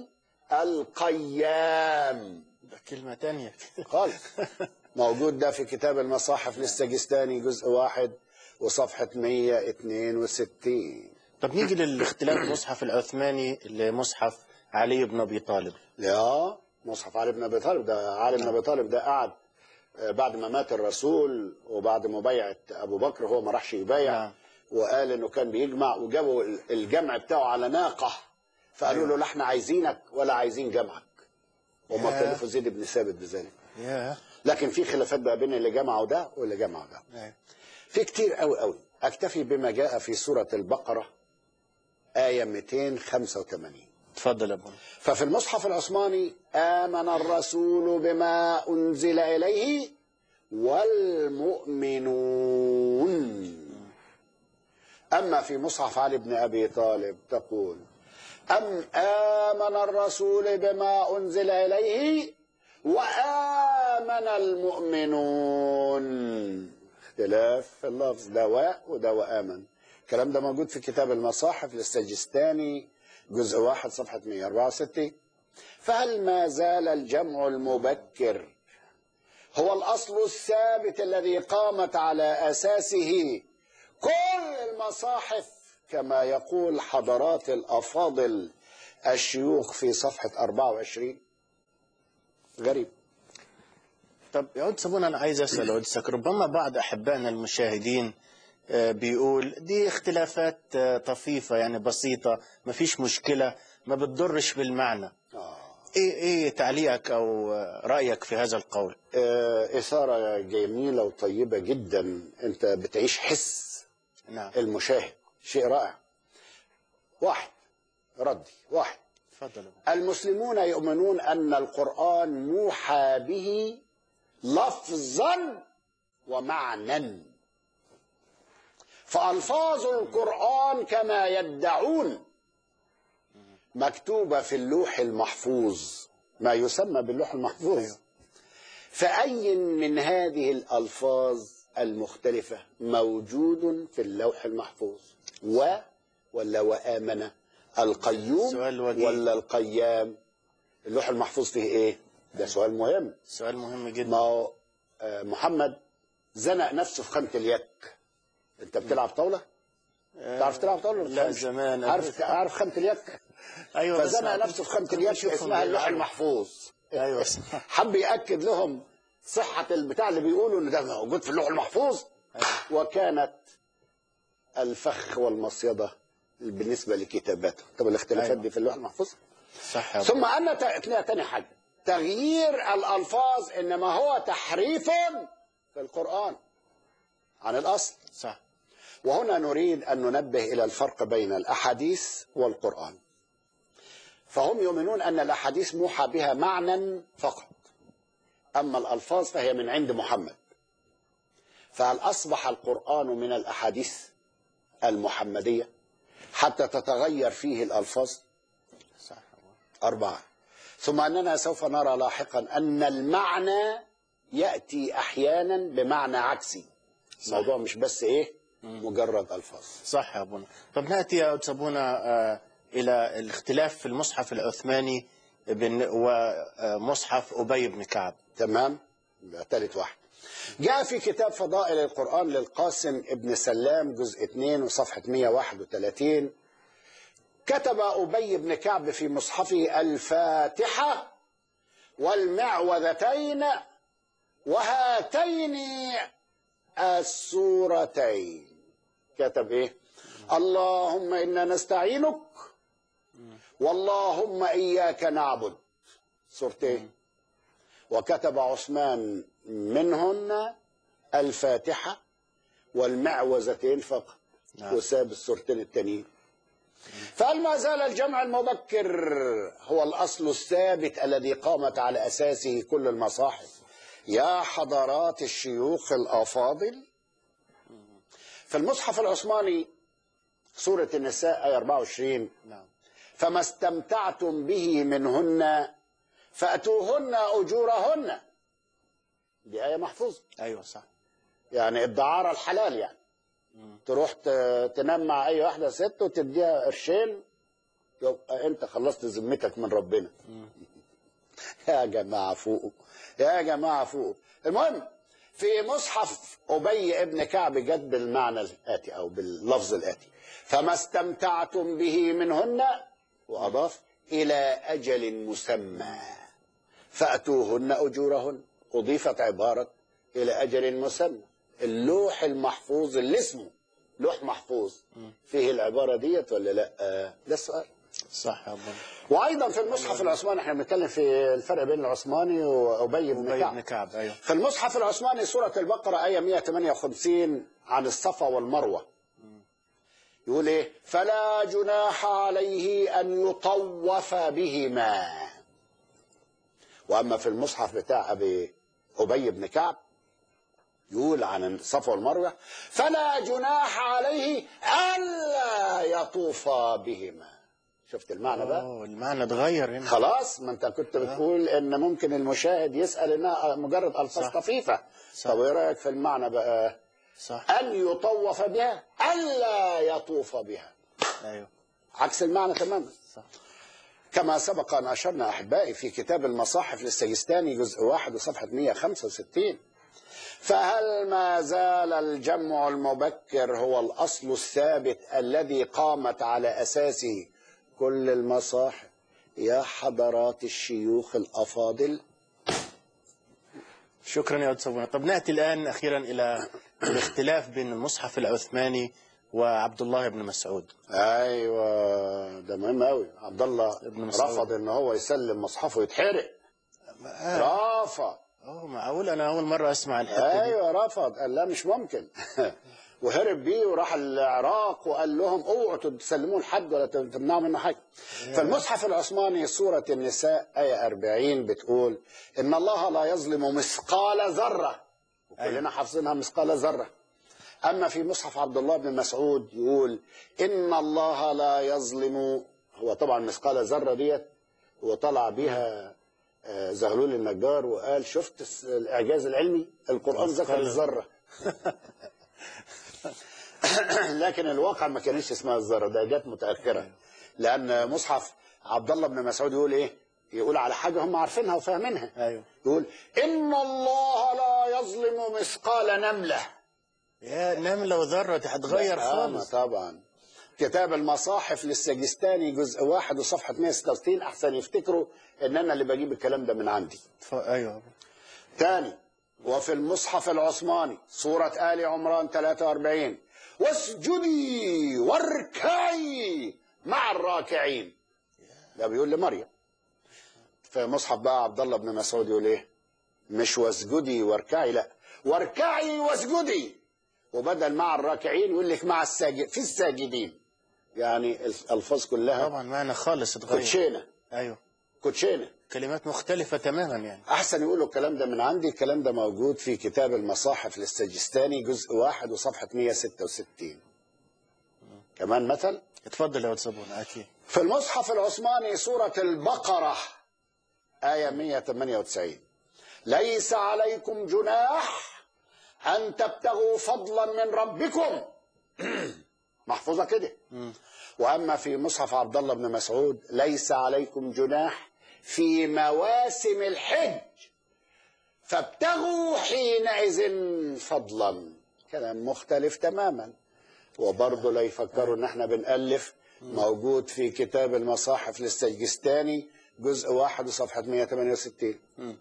القيام ده كلمة تانية خالص موجود ده في كتاب المصاحف للسجستاني جزء واحد وصفحة 162 طب نيجي للاختلاف المصحف العثماني لمصحف علي بن أبي طالب لا مصحف علي بن ابي طالب ده علي بن ابي طالب ده قعد آه، بعد ما مات الرسول وبعد مبايعة ابو بكر هو ما راحش يبايع نعم. وقال انه كان بيجمع وجابوا الجمع بتاعه على ناقة فقالوا له لا احنا عايزينك ولا عايزين جمعك وما ياه. كلفوا زيد بن ثابت بذلك يا لكن في خلافات بقى بين اللي جمعوا ده واللي جمعوا ده أيوة. في كتير قوي قوي اكتفي بما جاء في سورة البقرة آية 285 اتفضل يا أبونا ففي المصحف العثماني آمن الرسول بما أنزل إليه والمؤمنون أما في مصحف علي بن أبي طالب تقول أم آمن الرسول بما أنزل إليه وآمن المؤمنون اختلاف في اللفظ دواء ودواء آمن الكلام ده موجود في كتاب المصاحف للسجستاني جزء واحد صفحة 164 فهل ما زال الجمع المبكر هو الأصل الثابت الذي قامت على أساسه كل المصاحف كما يقول حضرات الأفاضل الشيوخ في صفحة 24 غريب طب يا قدس أبونا أنا عايز أسأل قدسك ربما بعض أحبائنا المشاهدين آه، بيقول دي اختلافات آه، طفيفة يعني بسيطة ما فيش مشكلة ما بتضرش بالمعنى آه. إيه إيه تعليقك أو آه، رأيك في هذا القول آه، إثارة جميلة وطيبة جدا أنت بتعيش حس نعم المشاهد شيء رائع واحد ردي واحد اتفضل يا أبونا. المسلمون يؤمنون أن القرآن موحى به لفظا ومعنى فألفاظ القرآن كما يدعون مكتوبة في اللوح المحفوظ ما يسمى باللوح المحفوظ فأي من هذه الألفاظ المختلفة موجود في اللوح المحفوظ و ولا وآمن القيوم سؤال وجيه. ولا القيام اللوح المحفوظ فيه ايه ده سؤال مهم سؤال مهم ما جدا هو آه، محمد زنق نفسه في خانة اليك انت بتلعب طاولة تعرف تلعب طاولة ولا لا بتفهمش؟ زمان عارف عارف خانة اليك ايوه بس فزنق ما نفسه في خانة كنت اليك بشوفهم اسمها اللوح بيلعبوا. المحفوظ ايوه صح. حب ياكد لهم صحه البتاع اللي بيقولوا ان ده موجود في اللوح المحفوظ وكانت الفخ والمصيده بالنسبه لكتاباته طب الاختلافات أيوة. دي في اللوح المحفوظ صح يا ثم ان ت- تاني حاجه تغيير الالفاظ انما هو تحريف في القران عن الاصل صح وهنا نريد أن ننبه إلى الفرق بين الأحاديث والقرآن فهم يؤمنون أن الأحاديث موحى بها معنى فقط أما الألفاظ فهي من عند محمد فهل أصبح القرآن من الأحاديث المحمدية حتى تتغير فيه الألفاظ صح أربعة ثم أننا سوف نرى لاحقا أن المعنى يأتي أحيانا بمعنى عكسي الموضوع مش بس إيه مجرد ألفاظ صح يا ابونا طب ناتي يا أستاذ ابونا آه، الى الاختلاف في المصحف العثماني بن- ومصحف ابي بن كعب تمام يبقى ثالث واحد جاء في كتاب فضائل القرآن للقاسم ابن سلام جزء 2 وصفحة 131 كتب أبي بن كعب في مصحفه الفاتحة والمعوذتين وهاتين السورتين كتب ايه اللهم انا نستعينك واللهم اياك نعبد سورتين وكتب عثمان منهن الفاتحة والمعوذتين فقط نعم. وساب السورتين التانيين فهل ما زال الجمع المبكر هو الأصل الثابت الذي قامت على أساسه كل المصاحف يا حضرات الشيوخ الأفاضل في المصحف العثماني سورة النساء آية 24 نعم فما استمتعتم به منهن فأتوهن أجورهن دي آية محفوظة ايوه صح يعني الدعارة الحلال يعني تروح ت- تنام مع أي واحدة ست وتديها قرشين يبقى أنت خلصت ذمتك من ربنا يا جماعة فوقوا يا جماعة فوقوا المهم في مصحف أبي ابن كعب جد بالمعنى الآتي أو باللفظ الآتي فما استمتعتم به منهن وأضاف إلى أجل مسمى فأتوهن أجورهن أضيفت عبارة إلى أجل مسمى اللوح المحفوظ اللي اسمه لوح محفوظ فيه العبارة ديت ولا لا آه، ده السؤال صح يا ابونا وايضا في المصحف العثماني احنا بنتكلم في الفرق بين العثماني وابي بن ابي كعب بن كعب ايوه في المصحف العثماني سورة البقرة آية 158 عن الصفا والمروة يقول ايه فلا جناح عليه أن يطوف بهما وأما في المصحف بتاع أبي أبي بن كعب يقول عن الصفا والمروة فلا جناح عليه ألا يطوف بهما شفت المعنى بقى اوه المعنى اتغير هنا خلاص ما انت كنت بتقول ان ممكن المشاهد يسال انها مجرد الفاظ صح. طفيفه صح. طب ايه رايك في المعنى بقى صح ان يطوف بها الا يطوف بها ايوه عكس المعنى تماما صح كما سبق ان اشرنا احبائي في كتاب المصاحف للسجستاني جزء واحد وصفحه 165 فهل ما زال الجمع المبكر هو الاصل الثابت الذي قامت على اساسه كل المصاحف يا حضرات الشيوخ الافاضل شكرا يا استاذ ابونا طب ناتي الان اخيرا الى الاختلاف بين المصحف العثماني وعبد الله بن مسعود ايوه ده مهم قوي عبد الله ابن مسعود. رفض ان هو يسلم مصحفه يتحرق رفض اوه معقول انا اول مره اسمع الحته دي ايوه رفض قال لا مش ممكن وهرب بيه وراح العراق وقال لهم اوعوا تسلموه لحد ولا تمنعوا منه حاجه فالمصحف العثماني سوره النساء ايه 40 بتقول ان الله لا يظلم مثقال ذره وكلنا حافظينها مثقال ذره اما في مصحف عبد الله بن مسعود يقول ان الله لا يظلم هو طبعا مثقال ذره ديت هو طلع بيها آه، زغلول النجار وقال شفت الس- الاعجاز العلمي القران ذكر مثقال- الذره لكن الواقع ما كانش اسمها الذره ده جت متاخره لان مصحف عبد الله بن مسعود يقول ايه يقول على حاجه هم عارفينها وفاهمينها ايوه يقول ان الله لا يظلم مثقال نمله يا نمله وذره هتغير آه، خالص طبعا كتاب المصاحف للسجستاني جزء واحد وصفحة 166 أحسن يفتكروا إن أنا اللي بجيب الكلام ده من عندي ف... ايوه تاني وفي المصحف العثماني سورة آل عمران 43 واسجدي واركعي مع الراكعين ده بيقول لمريم في مصحف بقى عبد الله بن مسعود يقول ايه مش واسجدي واركعي لا واركعي واسجدي وبدل مع الراكعين يقول لك مع الساجد في الساجدين يعني الالفاظ كلها طبعا معنى خالص اتغير كوتشينه ايوه كوتشينه كلمات مختلفة تماما يعني احسن يقولوا الكلام ده من عندي الكلام ده موجود في كتاب المصاحف للسجستاني جزء واحد وصفحة 166 كمان مثل اتفضل يا صابون اكيد في المصحف العثماني سورة البقرة آية 198 ليس عليكم جناح أن تبتغوا فضلا من ربكم محفوظة كده وأما في مصحف عبد الله بن مسعود ليس عليكم جناح في مواسم الحج فابتغوا حينئذ فضلا كلام مختلف تماما وبرضه لا يفكروا ان احنا بنألف موجود في كتاب المصاحف للسجستاني جزء واحد وصفحة 168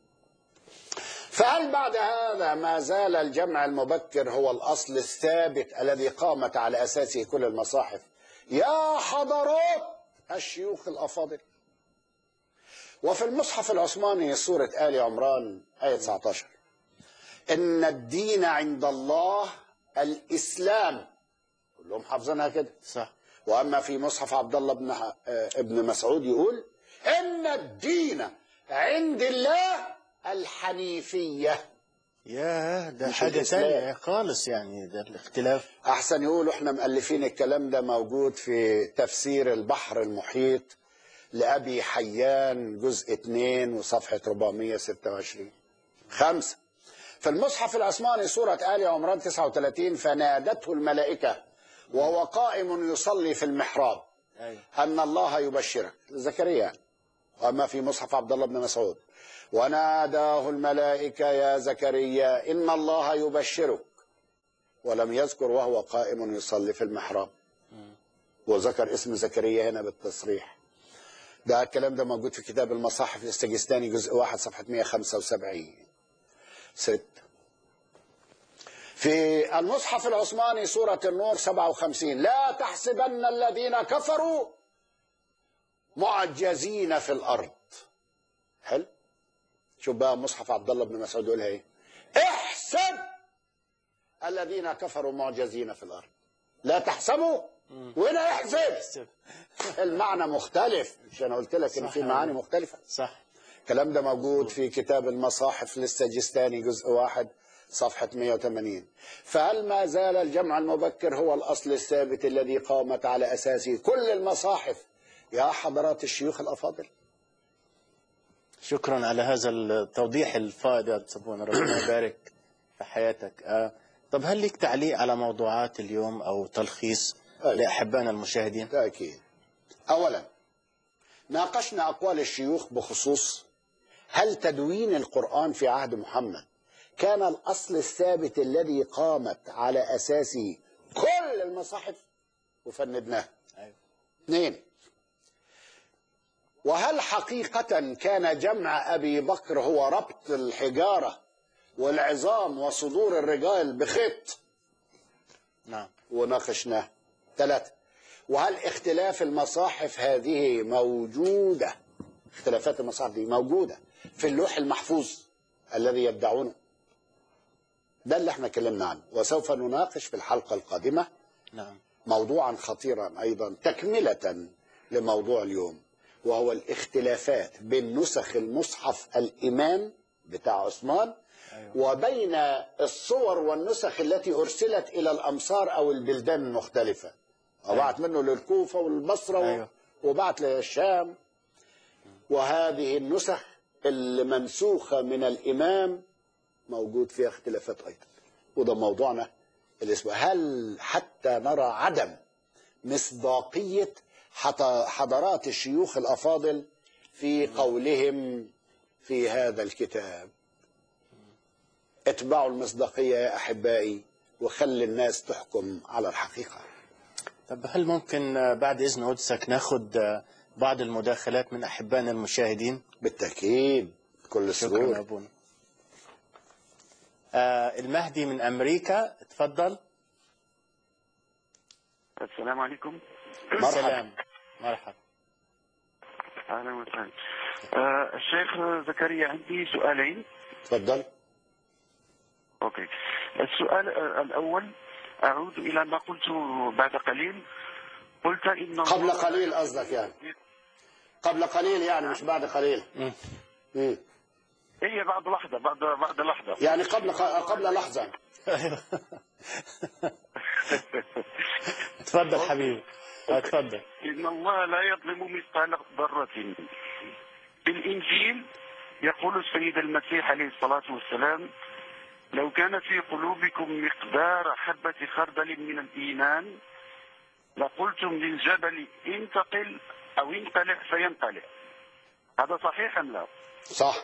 فهل بعد هذا ما زال الجمع المبكر هو الأصل الثابت الذي قامت على أساسه كل المصاحف يا حضرات الشيوخ الأفاضل وفي المصحف العثماني سورة آل عمران آية 19 إن الدين عند الله الإسلام كلهم حافظينها كده صح واما في مصحف عبد الله بن ح- آه، ابن مسعود يقول ان الدين عند الله الحنيفيه يا ده مش حاجة الإسلام. ثانية خالص يعني ده الاختلاف احسن يقولوا احنا مؤلفين الكلام ده موجود في تفسير البحر المحيط لابي حيان جزء 2 وصفحه 426 خمسه في المصحف العثماني سوره ال عمران 39 فنادته الملائكه وهو قائم يصلي في المحراب ايوه أن الله يبشرك زكريا وأما في مصحف عبد الله بن مسعود وناداه الملائكة يا زكريا إن الله يبشرك ولم يذكر وهو قائم يصلي في المحراب وذكر اسم زكريا هنا بالتصريح ده الكلام ده موجود في كتاب المصاحف الاستجستاني جزء واحد صفحة 175 ست في المصحف العثماني سورة النور 57 لا تحسبن الذين كفروا معجزين في الأرض حلو شوف بقى مصحف عبد الله بن مسعود يقولها ايه احسب الذين كفروا معجزين في الأرض لا تحسبوا وهنا احسب المعنى مختلف مش انا قلت لك ان صح في يا معاني رب. مختلفه صح الكلام ده موجود في كتاب المصاحف للسجستاني جزء واحد صفحة 180 فهل ما زال الجمع المبكر هو الأصل الثابت الذي قامت على أساسه كل المصاحف يا حضرات الشيوخ الأفاضل شكرا على هذا التوضيح الفائد يا صابون ربنا يبارك في حياتك آه. طب هل لك تعليق على موضوعات اليوم أو تلخيص أيوة. لأحبائنا المشاهدين تأكيد أولا ناقشنا أقوال الشيوخ بخصوص هل تدوين القرآن في عهد محمد كان الأصل الثابت الذي قامت على أساسه كل المصاحف وفندناه أيوة. اثنين وهل حقيقة كان جمع أبي بكر هو ربط الحجارة والعظام وصدور الرجال بخيط نعم وناقشناه ثلاثة وهل اختلاف المصاحف هذه موجودة اختلافات المصاحف دي موجودة في اللوح المحفوظ الذي يدعونه ده اللي احنا اتكلمنا عنه وسوف نناقش في الحلقة القادمة نعم موضوعا خطيرا أيضا تكملة لموضوع اليوم وهو الاختلافات بين نسخ المصحف الإمام بتاع عثمان وبين الصور والنسخ التي أرسلت إلى الأمصار أو البلدان المختلفة وبعت منه للكوفة والبصرة أيوة. وبعت للشام وهذه النسخ المنسوخة من الإمام موجود فيها اختلافات أيضا وده موضوعنا الأسبوع هل حتى نرى عدم مصداقية حط- حضرات الشيوخ الأفاضل في قولهم في هذا الكتاب اتبعوا المصداقية يا أحبائي وخلي الناس تحكم على الحقيقة طب هل ممكن آه، بعد إذن قدسك ناخد آه، بعض المداخلات من أحبائنا المشاهدين بالتأكيد كل شكرا يا سرور أبونا آه، المهدي من أمريكا تفضل السلام عليكم مرحبا. سلام مرحبا اهلا وسهلا آه الشيخ زكريا عندي سؤالين تفضل اوكي السؤال آه، الاول اعود الى ما قلت بعد قليل قلت ان قبل الله- قليل قصدك يعني قبل قليل يعني مش بعد قليل مم. مم. هي بعد لحظه بعد بعد لحظه يعني قبل قبل لحظة أيوة. تفضل حبيبي آه، تفضل ان الله لا يظلم مثقال ذره في الانجيل يقول السيد المسيح عليه الصلاه والسلام لو كان في قلوبكم مقدار حبه خردل من الايمان لقلتم للجبل انتقل او انقلع فينقلع هذا صحيح ام لا؟ صح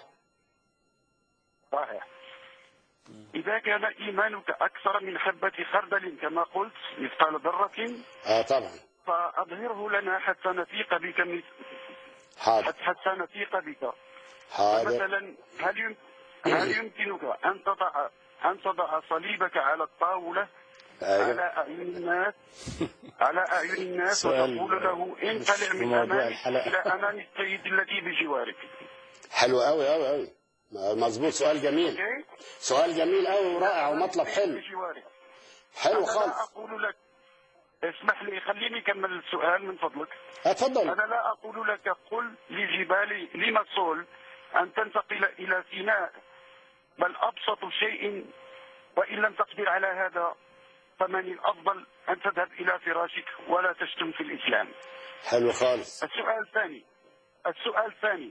صحيح إذا كان إيمانك أكثر من حبة خردل كما قلت مثقال ذرة اه طبعا فأظهره لنا حتى نثيق بك مث- حاضر حتى نثيق بك حاضر مثلا هل يم- هل يمكنك أن تضع أن تضع صليبك على الطاولة على ايوه أعين الناس على أعين الناس سؤال وتقول له مش انقلع في من موضوع أمامك الحلقة. إلى أمام السيد الذي بجوارك حلو قوي قوي قوي مظبوط سؤال جميل أوكي؟ سؤال جميل قوي ورائع ومطلب حلو بجوارك حلو أنا لا خالص أقول لك اسمح لي خليني أكمل السؤال من فضلك اتفضل أنا لا أقول لك قل لجبال لمسول أن تنتقل إلى سيناء بل أبسط شيء وإن لم تقدر على هذا فمن الأفضل أن تذهب إلى فراشك ولا تشتم في الإسلام حلو خالص السؤال الثاني السؤال الثاني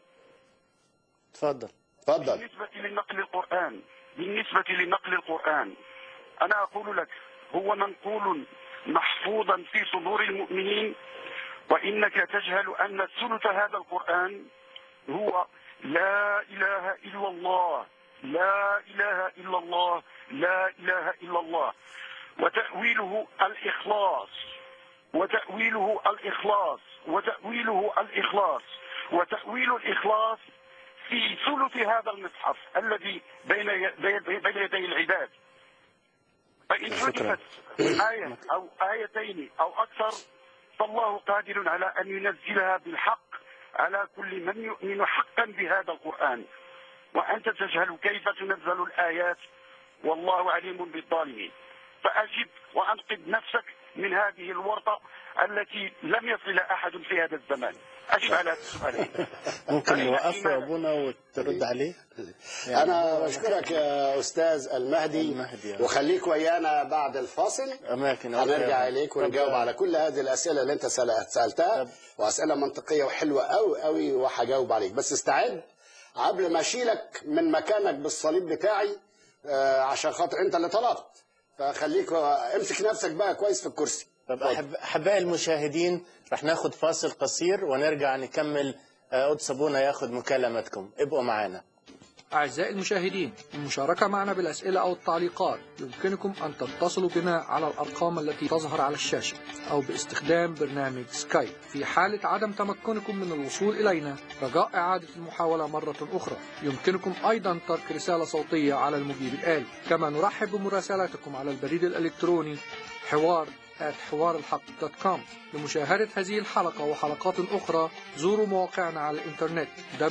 تفضل اتفضل بالنسبة لنقل القرآن بالنسبة لنقل القرآن أنا أقول لك هو منقول محفوظا في صدور المؤمنين وإنك تجهل أن ثلث هذا القرآن هو لا إله إلا الله لا إله إلا الله لا إله إلا الله وتأويله الإخلاص وتأويله الإخلاص وتأويله الإخلاص وتأويل الإخلاص في ثلث هذا المصحف الذي بين ي- بين بين يدي العباد فإن شكرا. حدثت آية أو آيتين أو أكثر فالله قادر على أن ينزلها بالحق على كل من يؤمن حقا بهذا القرآن وأنت تجهل كيف تنزل الآيات والله عليم بالظالمين فأجب وأنقذ نفسك من هذه الورطة التي لم يصل أحد في هذا الزمان أجب على هذا السؤالين ممكن أين نوقفه يا إيمانك؟ أبونا وترد عليه يعني انا هو بشكرك يا استاذ المهدي المهدي، آه. وخليك ويانا بعد الفاصل أماكن أوكي. هنرجع اليك ونجاوب طب، على كل هذه الاسئله اللي انت سأل- سالتها طب. واسئله منطقيه وحلوه قوي قوي وهجاوب عليك بس استعد قبل ما اشيلك من مكانك بالصليب بتاعي آه، عشان خاطر انت اللي طلبت فخليك آه، امسك نفسك بقى كويس في الكرسي طب أحب أحبائي المشاهدين رح ناخد فاصل قصير ونرجع نكمل آه، قدس أبونا ياخد مكالمتكم ابقوا معنا أعزائي المشاهدين المشاركة معنا بالأسئلة أو التعليقات يمكنكم أن تتصلوا بنا على الأرقام التي تظهر على الشاشة أو باستخدام برنامج سكايب في حالة عدم تمكنكم من الوصول إلينا رجاء إعادة المحاولة مرة أخرى يمكنكم أيضا ترك رسالة صوتية على المجيب الآلي كما نرحب بمراسلاتكم على البريد الإلكتروني حوار at حوار الحق دوت كوم لمشاهدة هذه الحلقة وحلقات أخرى زوروا مواقعنا على الإنترنت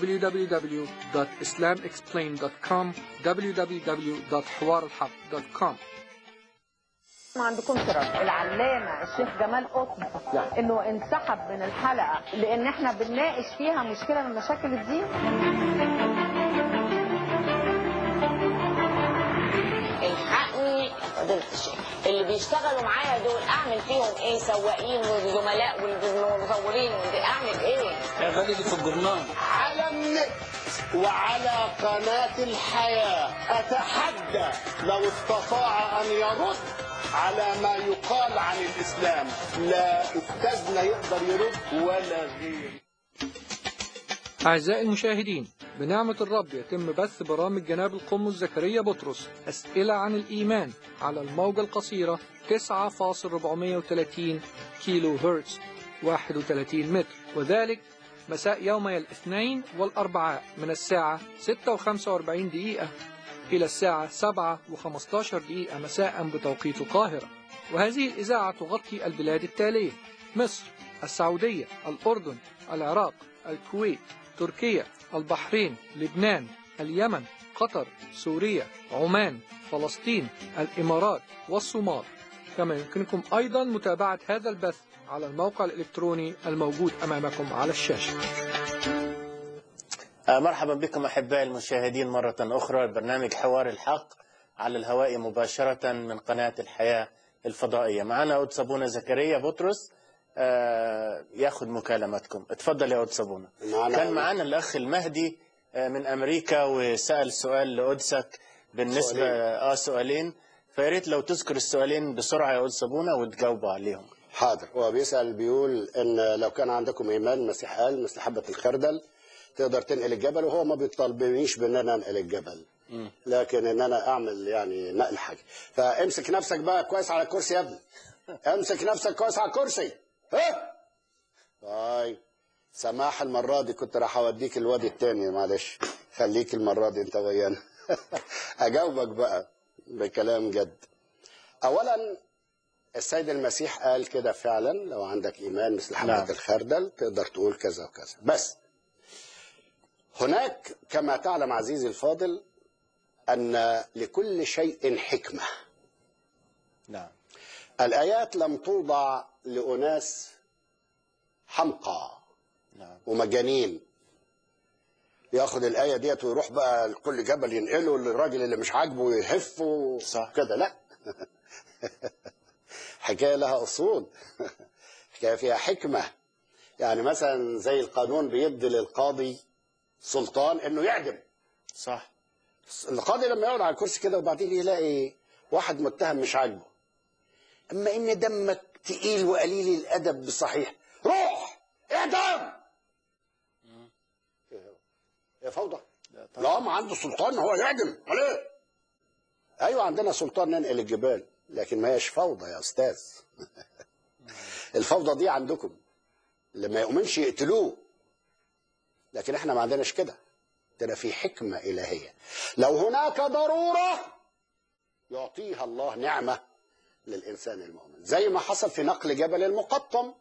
www.islamexplained.com www.حوارالحق.com ما عندكم شرف العلامة الشيخ جمال قطب انه انسحب من الحلقة لان احنا بنناقش فيها مشكلة من مشاكل الدين الحقني يا فضيلة الشيخ اللي بيشتغلوا معايا دول اعمل فيهم ايه سواقين وزملاء والمصورين اعمل ايه يا غالي في الجرنان على النت وعلى قناة الحياة أتحدى لو استطاع أن يرد على ما يقال عن الإسلام لا أستاذنا يقدر يرد ولا غير أعزائي المشاهدين بنعمة الرب يتم بث برامج جناب القمص زكريا بطرس أسئلة عن الإيمان على الموجة القصيرة 9.430 كيلو هرتز 31 متر وذلك مساء يومي الاثنين والأربعاء من الساعة 6:45 دقيقة إلى الساعة 7:15 دقيقة مساء بتوقيت القاهرة وهذه الإذاعة تغطي البلاد التالية مصر السعودية الأردن العراق الكويت تركيا البحرين لبنان اليمن قطر سوريا عمان فلسطين الإمارات والصومال كما يمكنكم أيضا متابعة هذا البث على الموقع الإلكتروني الموجود أمامكم على الشاشة آه، مرحبا بكم أحبائي المشاهدين مرة أخرى برنامج حوار الحق على الهواء مباشرة من قناة الحياة الفضائية معنا أود صابونة زكريا بطرس آه، ياخذ مكالمتكم اتفضل يا أود صابونة معنا- كان معنا الأخ المهدي آه، من أمريكا وسأل سؤال لأودسك بالنسبة سؤالين. آه سؤالين فياريت لو تذكر السؤالين بسرعة يا أود صابونة وتجاوبوا عليهم حاضر هو بيسأل بيقول إن لو كان عندكم إيمان المسيح قال مثل حبة الخردل تقدر تنقل الجبل وهو ما بيطالبنيش بإن أنا أنقل الجبل لكن إن أنا أعمل يعني نقل حاجة فامسك نفسك بقى كويس على الكرسي يا ابني امسك نفسك كويس على الكرسي ها طيب سماح المرة دي كنت راح أوديك الوادي التاني معلش خليك المرة دي أنت ويانا أجاوبك بقى بكلام جد أولا السيد المسيح قال كده فعلا لو عندك ايمان مثل حبه نعم. الخردل تقدر تقول كذا وكذا بس هناك كما تعلم عزيزي الفاضل ان لكل شيء حكمه نعم الايات لم توضع لاناس حمقى نعم ومجانين ياخد الايه ديت ويروح بقى لكل جبل ينقله للراجل اللي مش عاجبه يهفه صح. كده لا حكايه لها اصول حكايه فيها حكمه يعني مثلا زي القانون بيدي للقاضي سلطان انه يعدم صح القاضي لما يقعد على الكرسي كده وبعدين يلاقي واحد متهم مش عاجبه اما ان دمك تقيل وقليل الادب بصحيح روح اعدام يا فوضى لا ما عنده سلطان هو يعدم عليه ايوه عندنا سلطان ننقل الجبال لكن ما هيش فوضى يا استاذ الفوضى دي عندكم لما يؤمنش يقتلوه لكن احنا ما عندناش كده عندنا في حكمة إلهية لو هناك ضرورة يعطيها الله نعمة للإنسان المؤمن زي ما حصل في نقل جبل المقطم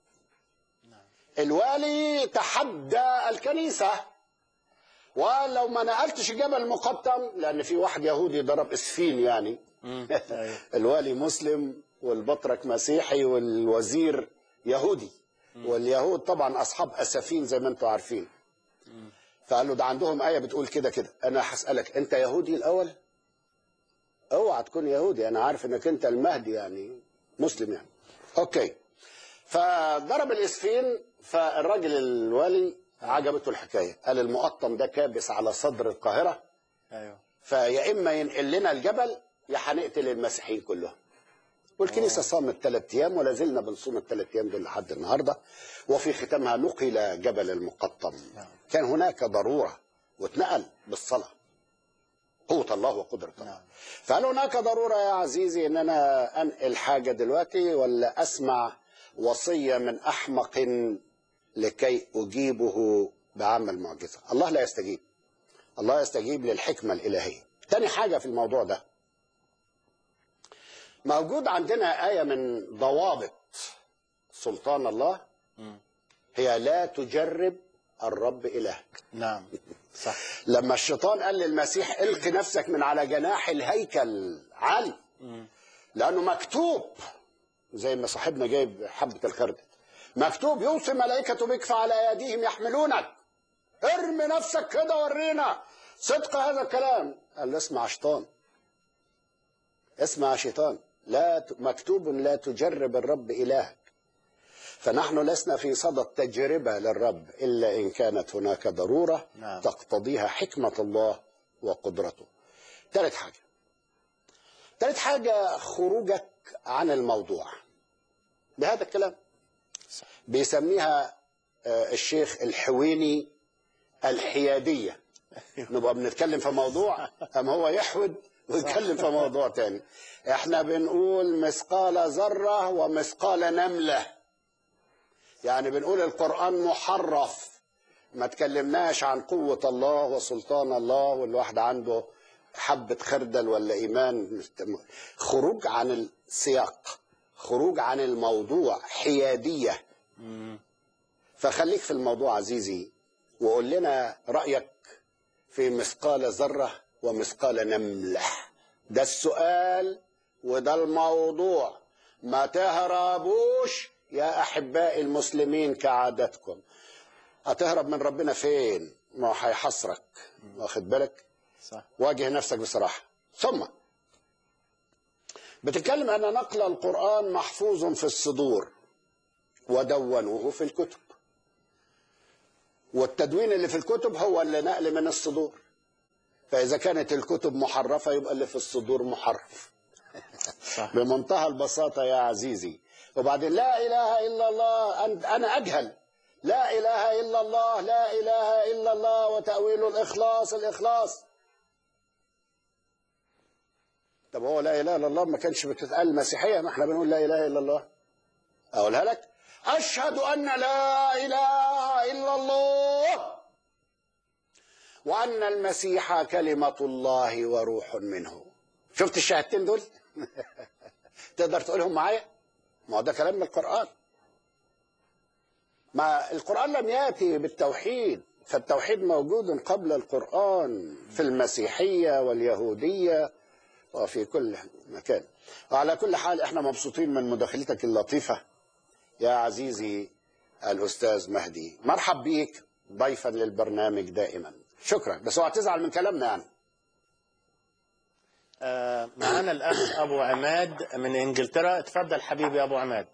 الوالي تحدى الكنيسة ولو ما نقلتش جبل المقطم لأن في واحد يهودي ضرب إسفين يعني أيوة. الوالي مسلم والبطرك مسيحي والوزير يهودي واليهود طبعا أصحاب أسفين زي ما أنتم عارفين فقال له ده عندهم آية بتقول كده كده أنا هسألك أنت يهودي الأول اوعى تكون يهودي أنا عارف إنك أنت المهدي يعني مسلم يعني أوكي فضرب الإسفين فالراجل الوالي عجبته الحكاية قال المقطم ده كابس على صدر القاهرة ايوه فيا إما ينقل لنا الجبل يا هنقتل المسيحيين كلهم والكنيسة صامت ثلاث أيام ولا زلنا بنصوم الثلاث أيام دول لحد النهاردة وفي ختامها نقل جبل المقطم كان هناك ضرورة واتنقل بالصلاة قوة الله وقدرة الله فهل هناك ضرورة يا عزيزي أن أنا أنقل حاجة دلوقتي ولا أسمع وصية من أحمق لكي أجيبه بعمل معجزة الله لا يستجيب الله يستجيب للحكمة الإلهية تاني حاجة في الموضوع ده موجود عندنا آية من ضوابط سلطان الله هي لا تجرب الرب إلهك نعم صح لما الشيطان قال للمسيح الق نفسك من على جناح الهيكل علي لأنه مكتوب زي ما صاحبنا جايب حبة الخردل مكتوب يوصي ملائكة بك فعلى أيديهم يحملونك ارمي نفسك كده ورينا صدق هذا الكلام قال له اسمع شيطان اسمع شيطان لا ت- مكتوب لا تجرب الرب إلهك فنحن لسنا في صدد تجربة للرب إلا إن كانت هناك ضرورة نعم. تقتضيها حكمة الله وقدرته ثالث حاجة ثالث حاجة خروجك عن الموضوع بهذا الكلام بيسميها آه، الشيخ الحويني الحيادية نبقى بنتكلم في موضوع أم هو يحود ويتكلم في موضوع تاني احنا بنقول مثقال ذرة ومثقال نملة يعني بنقول القرآن محرف ما تكلمناش عن قوة الله وسلطان الله والواحد عنده حبة خردل ولا إيمان خروج عن السياق خروج عن الموضوع حيادية فخليك في الموضوع عزيزي وقول لنا رأيك في مثقال ذرة ومثقال نملة ده السؤال وده الموضوع ما تهربوش يا أحبائي المسلمين كعادتكم هتهرب من ربنا فين ما هو هيحصرك واخد بالك صح واجه نفسك بصراحة ثم بتتكلم أن نقل القرآن محفوظ في الصدور ودونوه في الكتب والتدوين اللي في الكتب هو اللي نقل من الصدور فإذا كانت الكتب محرفة يبقى اللي في الصدور محرف صح بمنتهى البساطة يا عزيزي وبعدين لا إله إلا الله أن- أنا أجهل لا إله إلا الله لا إله إلا الله وتأويل الإخلاص الإخلاص طب هو لا إله إلا الله ما كانش بتتقال المسيحية ما احنا بنقول لا إله إلا الله أقولها لك أشهد أن لا إله إلا الله وأن المسيح كلمة الله وروح منه شفت الشهادتين دول تقدر تقولهم معايا ما هو ده كلام من القرآن ما القرآن لم يأتي بالتوحيد فالتوحيد موجود قبل القرآن في المسيحية واليهودية وفي كل مكان وعلى كل حال احنا مبسوطين من مداخلتك اللطيفة يا عزيزي الأستاذ مهدي مرحب بيك ضيفا للبرنامج دائما شكرا بس اوعى تزعل من كلامنا يعني آه، معنا الأخ أبو عماد من إنجلترا اتفضل حبيبي أبو عماد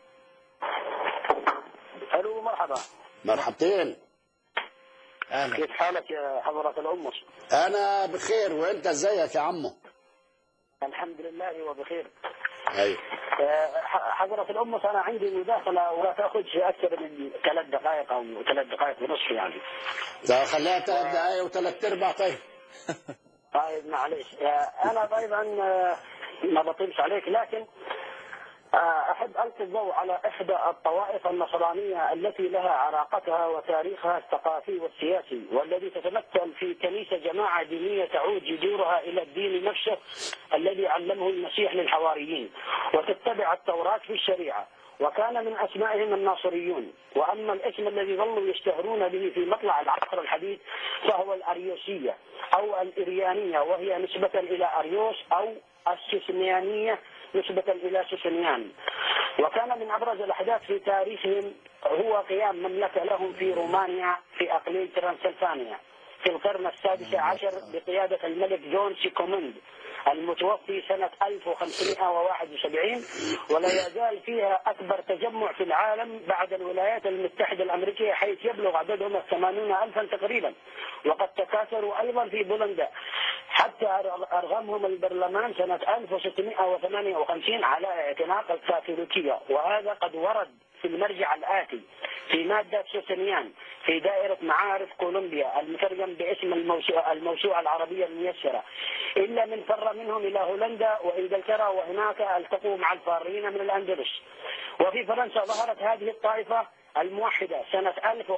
الو مرحبا مرحبتين أهلا كيف حالك يا حضرة الأمس انا بخير وانت ازيك يا عمو الحمد لله وبخير ايوه آه، ح- حضرة الأمس أنا عندي مداخلة ولا تأخذش أكثر من ثلاث دقائق أو ثلاث دقائق ونصف يعني ده خليها ثلاث دقايق وثلاث ارباع طيب طيب معليش آه، أنا طيب أن آه، ما بطيبش عليك لكن آه، أحب ألقي الضوء على إحدى الطوائف النصرانية التي لها عراقتها وتاريخها الثقافي والسياسي والذي تتمثل في كنيسة جماعة دينية تعود جذورها إلى الدين نفسه الذي علمه المسيح للحواريين وتتبع التوراة في الشريعة وكان من أسمائهم الناصريون وأما الاسم الذي ظلوا يشتهرون به في مطلع العصر الحديث فهو الأريوسية أو الإريانية وهي نسبة إلى أريوس أو السسنيانية نسبة إلى سسنيان وكان من أبرز الأحداث في تاريخهم هو قيام مملكة لهم في رومانيا في أقليم ترانسلفانيا في القرن السادس عشر بقيادة الملك جون سيكومند المتوفي سنة 1571 ولا يزال فيها أكبر تجمع في العالم بعد الولايات المتحدة الأمريكية حيث يبلغ عددهم الثمانون ألفا تقريبا وقد تكاثروا أيضا في بولندا حتى أرغمهم البرلمان سنة 1658 على اعتناق الكاثوليكية وهذا قد ورد في المرجع الآتي في مادة سوسنيان في دائرة معارف كولومبيا المترجم باسم الموسوعة, الموسوعة العربية الميسرة إلا من فر منهم إلى هولندا وإنجلترا وهناك التقوا مع الفارين من الأندلس وفي فرنسا ظهرت هذه الطائفة الموحدة سنة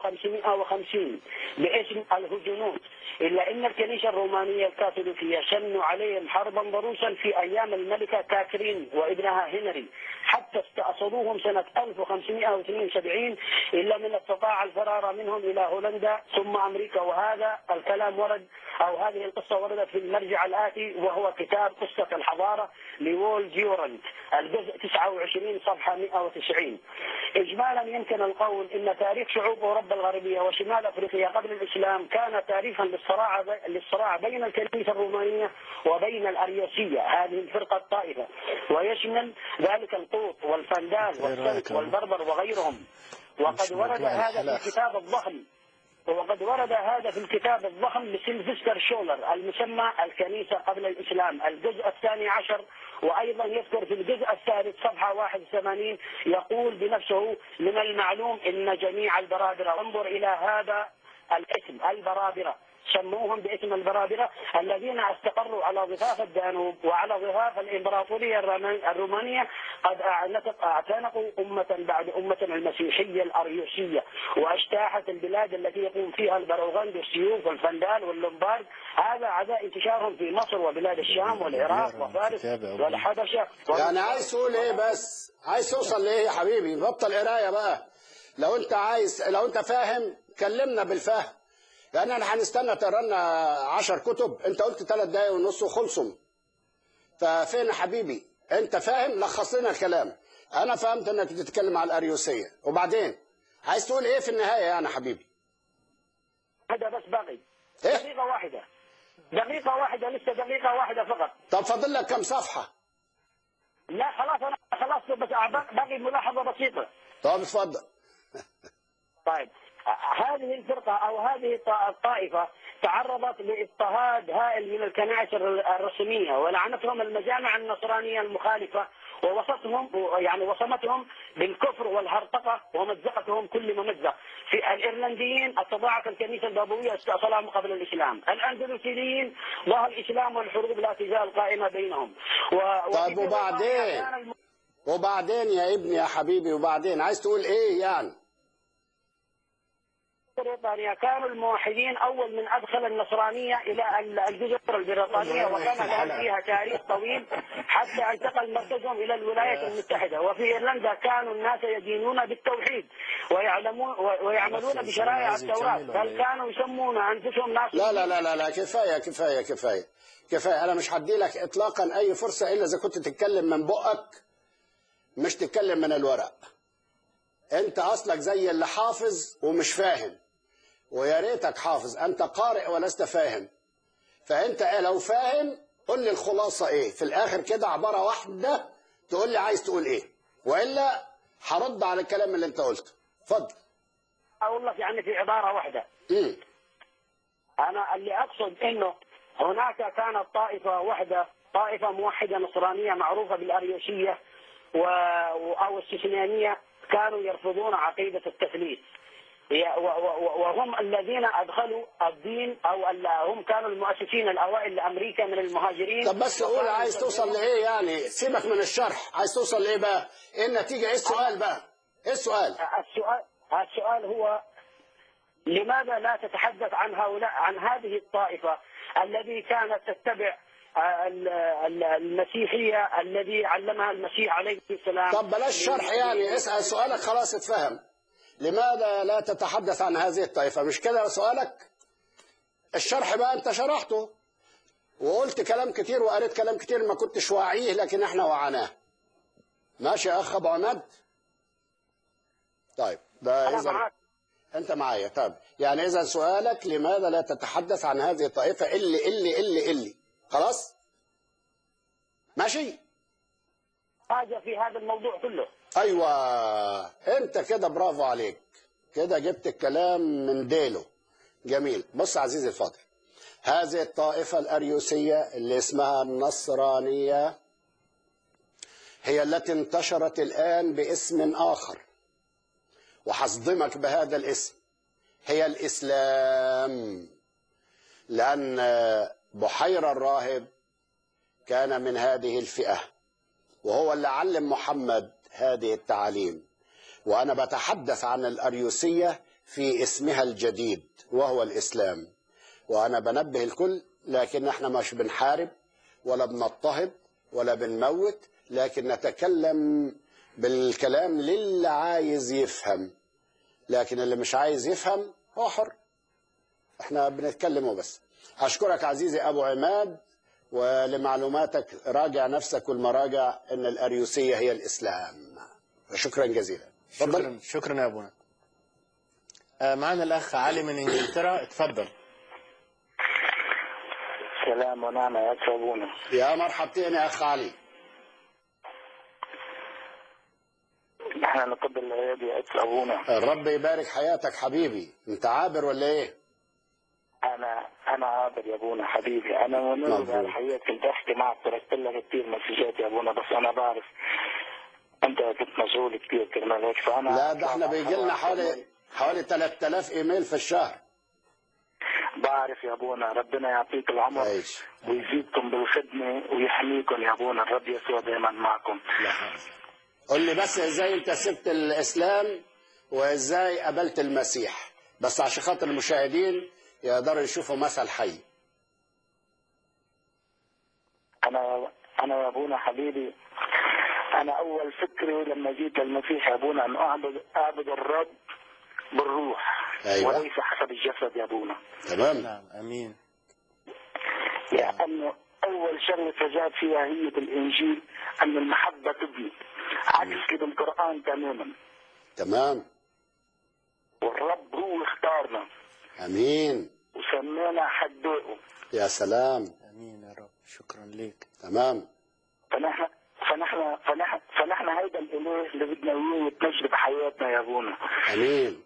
1550 باسم الهجنوت إلا أن الكنيسة الرومانية الكاثوليكية شنوا عليهم حربا ضروسا في أيام الملكة كاترين وابنها هنري حتى استأصلوهم سنة 1572 إلا من استطاع الفرار منهم إلى هولندا ثم أمريكا وهذا الكلام ورد أو هذه القصة وردت في المرجع الآتي وهو كتاب قصة الحضارة لوول جيورنت الجزء 29 صفحة 190 إجمالا يمكن القول إن تاريخ شعوب أوروبا الغربية وشمال أفريقيا قبل الإسلام كان تاريخا للصراع للصراع بين الكنيسة الرومانية وبين الأريوسية هذه الفرقة الطائفة ويشمل ذلك القوط والفندال والسلك والبربر وغيرهم وقد مش ورد موضوع هذا في الحلقة. الكتاب الضخم وقد ورد هذا في الكتاب الضخم لسيلفستر شولر المسمى الكنيسة قبل الإسلام الجزء الثاني عشر وأيضا يذكر في الجزء الثالث صفحة 81 يقول بنفسه من المعلوم أن جميع البرابرة انظر إلى هذا الاسم البرابرة سموهم باسم البرابرة الذين استقروا على ضفاف الدانوب وعلى ضفاف الإمبراطورية الرومان- الرومانية قد أعنت- اعتنقوا أمة بعد أمة المسيحية الأريوسية واجتاحت البلاد التي يقوم فيها البروغند والسيوف والفندال واللومبارد هذا عدا انتشارهم في مصر وبلاد الشام والعراق وفارس والحبشة يعني عايز تقول ايه بس عايز توصل لايه يا حبيبي بطل قرايه بقى لو انت عايز لو انت فاهم كلمنا بالفهم لان احنا هنستنى تقرا لنا 10 كتب انت قلت ثلاث دقايق ونص وخلصوا ففين يا حبيبي انت فاهم لخص لنا الكلام انا فهمت انك بتتكلم على الاريوسيه وبعدين عايز تقول ايه في النهايه يعني يا حبيبي هذا بس باقي إيه؟ دقيقة واحدة دقيقة واحدة لسه دقيقة واحدة فقط طب فاضل لك كم صفحه لا خلاص أنا خلاص بس باقي ملاحظة بسيطة طب اتفضل طيب هذه الفرقة أو هذه الط- الطائفة تعرضت لاضطهاد هائل من الكنائس الر- الرسمية ولعنتهم المجامع النصرانية المخالفة ووصفتهم يعني وصمتهم بالكفر والهرطقة ومزقتهم كل ممزق في الإيرلنديين استضاعت الكنيسة البابوية استأصلهم قبل الإسلام الأندلسيين ظهر الإسلام والحروب لا تزال قائمة بينهم و... طيب وفي وبعدين؟ بريطانيا كان الم- وبعدين يا ابني يا حبيبي وبعدين عايز تقول ايه يعني بريطانيا كانوا الموحدين اول من ادخل النصرانيه الى ال- الجزر البريطانيه وكان لهم فيها تاريخ طويل حتى انتقل مركزهم الى الولايات المتحده وفي ايرلندا كانوا الناس يدينون بالتوحيد ويعلمون ويعملون بشرائع التوراه بل كانوا يسمون انفسهم ناس لا لا لا لا لا كفايه كفايه كفايه كفايه انا مش هدي لك اطلاقا اي فرصه الا اذا كنت تتكلم من بقك مش تتكلم من الورق انت اصلك زي اللي حافظ ومش فاهم ويا ريتك حافظ انت قارئ ولست فاهم فانت لو فاهم قول لي الخلاصه ايه في الاخر كده عباره واحده تقول لي عايز تقول ايه والا هرد على الكلام اللي انت قلته اتفضل اقول لك يعني في عباره واحده امم انا اللي اقصد انه هناك كانت طائفه واحده طائفه موحده نصرانيه معروفه بالاريوسيه و... او السيسنانيه كانوا يرفضون عقيده التثليث هي- و- و- وهم الذين ادخلوا الدين او ال- هم كانوا المؤسسين الاوائل لامريكا من المهاجرين طب بس قول وكانوا عايز توصل يسمون- لايه يعني سيبك من الشرح عايز توصل لايه بقى ايه النتيجه ايه السؤال بقى ايه السؤال السؤال السؤال هو لماذا لا تتحدث عن هؤلاء عن هذه الطائفة الذي كانت تتبع ال- ال- المسيحية الذي علمها المسيح عليه السلام طب بلاش شرح يعني اسال سؤالك خلاص اتفهم لماذا لا تتحدث عن هذه الطائفه مش كده سؤالك الشرح بقى انت شرحته وقلت كلام كتير وقريت كلام كتير ما كنتش واعيه لكن احنا وعناه ماشي يا اخ ابو عماد طيب ده أنا اذا معك انت معايا طب يعني اذا سؤالك لماذا لا تتحدث عن هذه الطائفه اللي اللي اللي اللي خلاص ماشي حاجة في هذا الموضوع كله ايوه انت كده برافو عليك كده جبت الكلام من ديله جميل بص عزيزي الفاضل هذه الطائفة الأريوسية اللي اسمها النصرانية هي التي انتشرت الآن باسم آخر وحصدمك بهذا الاسم هي الإسلام لأن بحيرة الراهب كان من هذه الفئة وهو اللي علم محمد هذه التعاليم وأنا بتحدث عن الأريوسية في اسمها الجديد وهو الإسلام وأنا بنبه الكل لكن احنا مش بنحارب ولا بنضطهد ولا بنموت لكن نتكلم بالكلام للي عايز يفهم لكن اللي مش عايز يفهم هو حر احنا بنتكلم وبس اشكرك عزيزي ابو عماد ولمعلوماتك راجع نفسك والمراجع ان الاريوسيه هي الاسلام شكرا جزيلا تفضل شكرا شكرا يا ابونا آه، معنا الاخ علي من انجلترا اتفضل سلام ونعمة يا أبونا يا مرحبتين يا اخ علي نحن نقبل العيادة يا أبونا الرب يبارك حياتك حبيبي انت عابر ولا ايه أنا أنا عابر يا أبونا حبيبي أنا منذ مبروك. الحياة كنت أحكي معك تركت لك كثير مسجات يا أبونا بس أنا بعرف أنت كنت مشغول كثير كرمال هيك فأنا لا ده احنا بيجي لنا حوالي حوالي 3000 ايميل في الشهر بعرف يا أبونا ربنا يعطيك العمر عايش ويزيدكم بالخدمة ويحميكم يا أبونا الرب يسوع دائما معكم لا حول. قول لي بس ازاي انت سبت الاسلام وازاي قبلت المسيح بس عشان خاطر المشاهدين يقدروا يشوفوا مثل حي أنا أنا يا أبونا حبيبي أنا أول فكري لما جيت للمسيح يا أبونا أن أعبد أعبد الرب بالروح أيوة. وليس حسب الجسد يا أبونا تمام نعم امين لأنه أول شغلة فجأت فيها هي بالإنجيل أن المحبة تبني عكس كده القرآن تماما تمام والرب هو اختارنا امين وسمينا حدائه يا سلام امين يا رب شكرا لك تمام فنحن فنحن فنحن فنحن هيدا الإله اللي بدنا إياه يتمجد بحياتنا يا أبونا امين